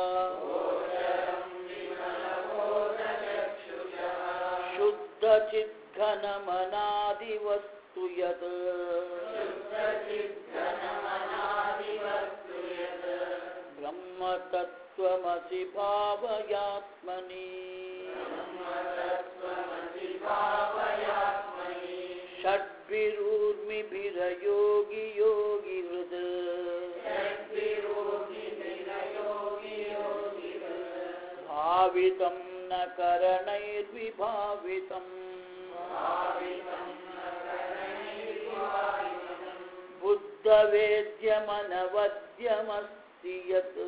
[SPEAKER 1] शुद्धचिद्घनमनादिवस्तु यत् ब्रह्मतत्त्वमसि भावयात्मनि षड्भिरूर्मिभिरयोगि योगि हृद् भावितं न करणैर्विभावितम् बुद्धवेद्यमनवद्यमस्ति यत्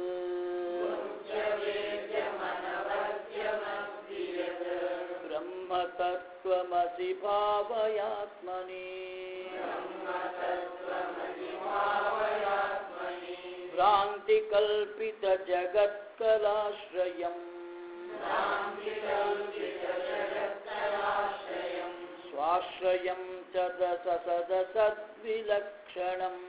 [SPEAKER 1] ब्रह्मतत्त्वमसि भावयात्मनि भ्रान्तिकल्पितजगत्कलाश्रयम् स्वाश्रयं च दशसदसद्विलक्षणम्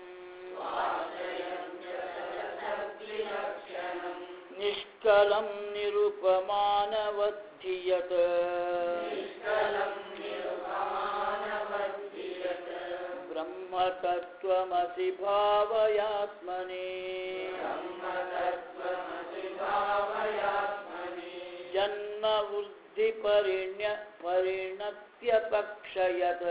[SPEAKER 1] निष्कलं निरुपमानवद्धियत् ब्रह्मतत्त्वमसि भावयात्मने जन्मवृद्धिपरिण्य परिणत्यपक्षयत्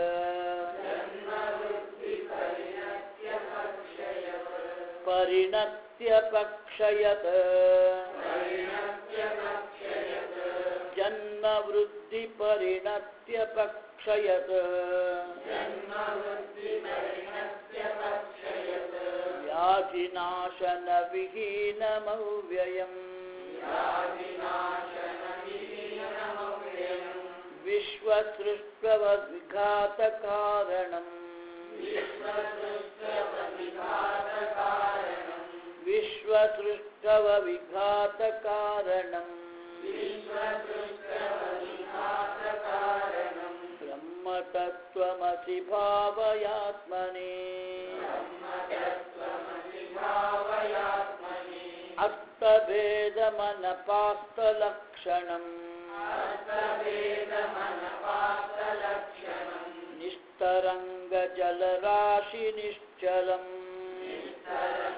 [SPEAKER 1] परिणत्यपक्षयत् जन्मवृद्धिपरिणत्यपक्षयत् व्याधिनाशनविहीनमव्ययम् विश्वसृष्टवविघातकारणम् विश्वसृष्टवविघातकारणम् ब्रह्मतत्त्वमसि भावयात्मने अस्तभेदमनपास्तलक्षणम् निष्तरङ्गजलराशिनिश्चलम्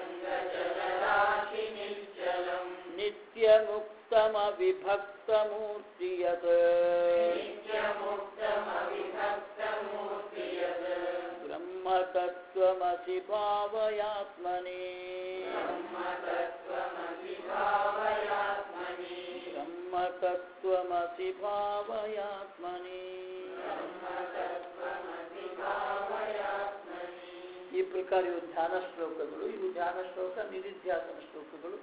[SPEAKER 1] नित्यमुक्तमविभक्तमूर्ति यत् ब्रह्मतत्त्वमसि भावयात्मने ब्रह्मतत्त्वमसि भावयात्मने ಈ ಪ್ರಕಾರ ಇವು ಧ್ಯಾನ ಶ್ಲೋಕಗಳು ಇವು ಧ್ಯಾನ ಶ್ಲೋಕ ನಿಧಿಧ್ಯಾಸನ ಶ್ಲೋಕಗಳು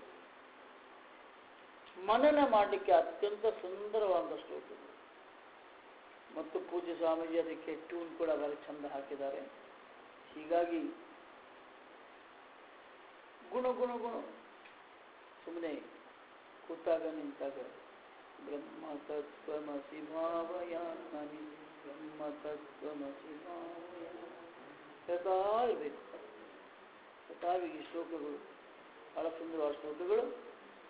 [SPEAKER 1] ಮನನ ಮಾಡಲಿಕ್ಕೆ ಅತ್ಯಂತ ಸುಂದರವಾದ ಶ್ಲೋಕಗಳು ಮತ್ತು ಪೂಜ್ಯ ಸ್ವಾಮೀಜಿ ಅದಕ್ಕೆ ಟ್ಯೂನ್ ಕೂಡ ಬಹಳ ಚಂದ ಹಾಕಿದ್ದಾರೆ ಹೀಗಾಗಿ ಗುಣ ಗುಣ ಗುಣ ಸುಮ್ಮನೆ ಕೂತಾಗ ನಿಂತಾಗ ಬ್ರಹ್ಮ ತತ್ವಮಸಿ ಭಾವಯಾತ್ಮನಿ ಬ್ರಹ್ಮ ತತ್ವಮಸಿ ಭಾವಯ ಹೇಳ್ತಾ ಇರಬೇಕು ಹೇಳ್ತಾ ಈ ಶ್ಲೋಕಗಳು ಬಹಳ ಸುಂದರವಾದ ಶ್ಲೋಕಗಳು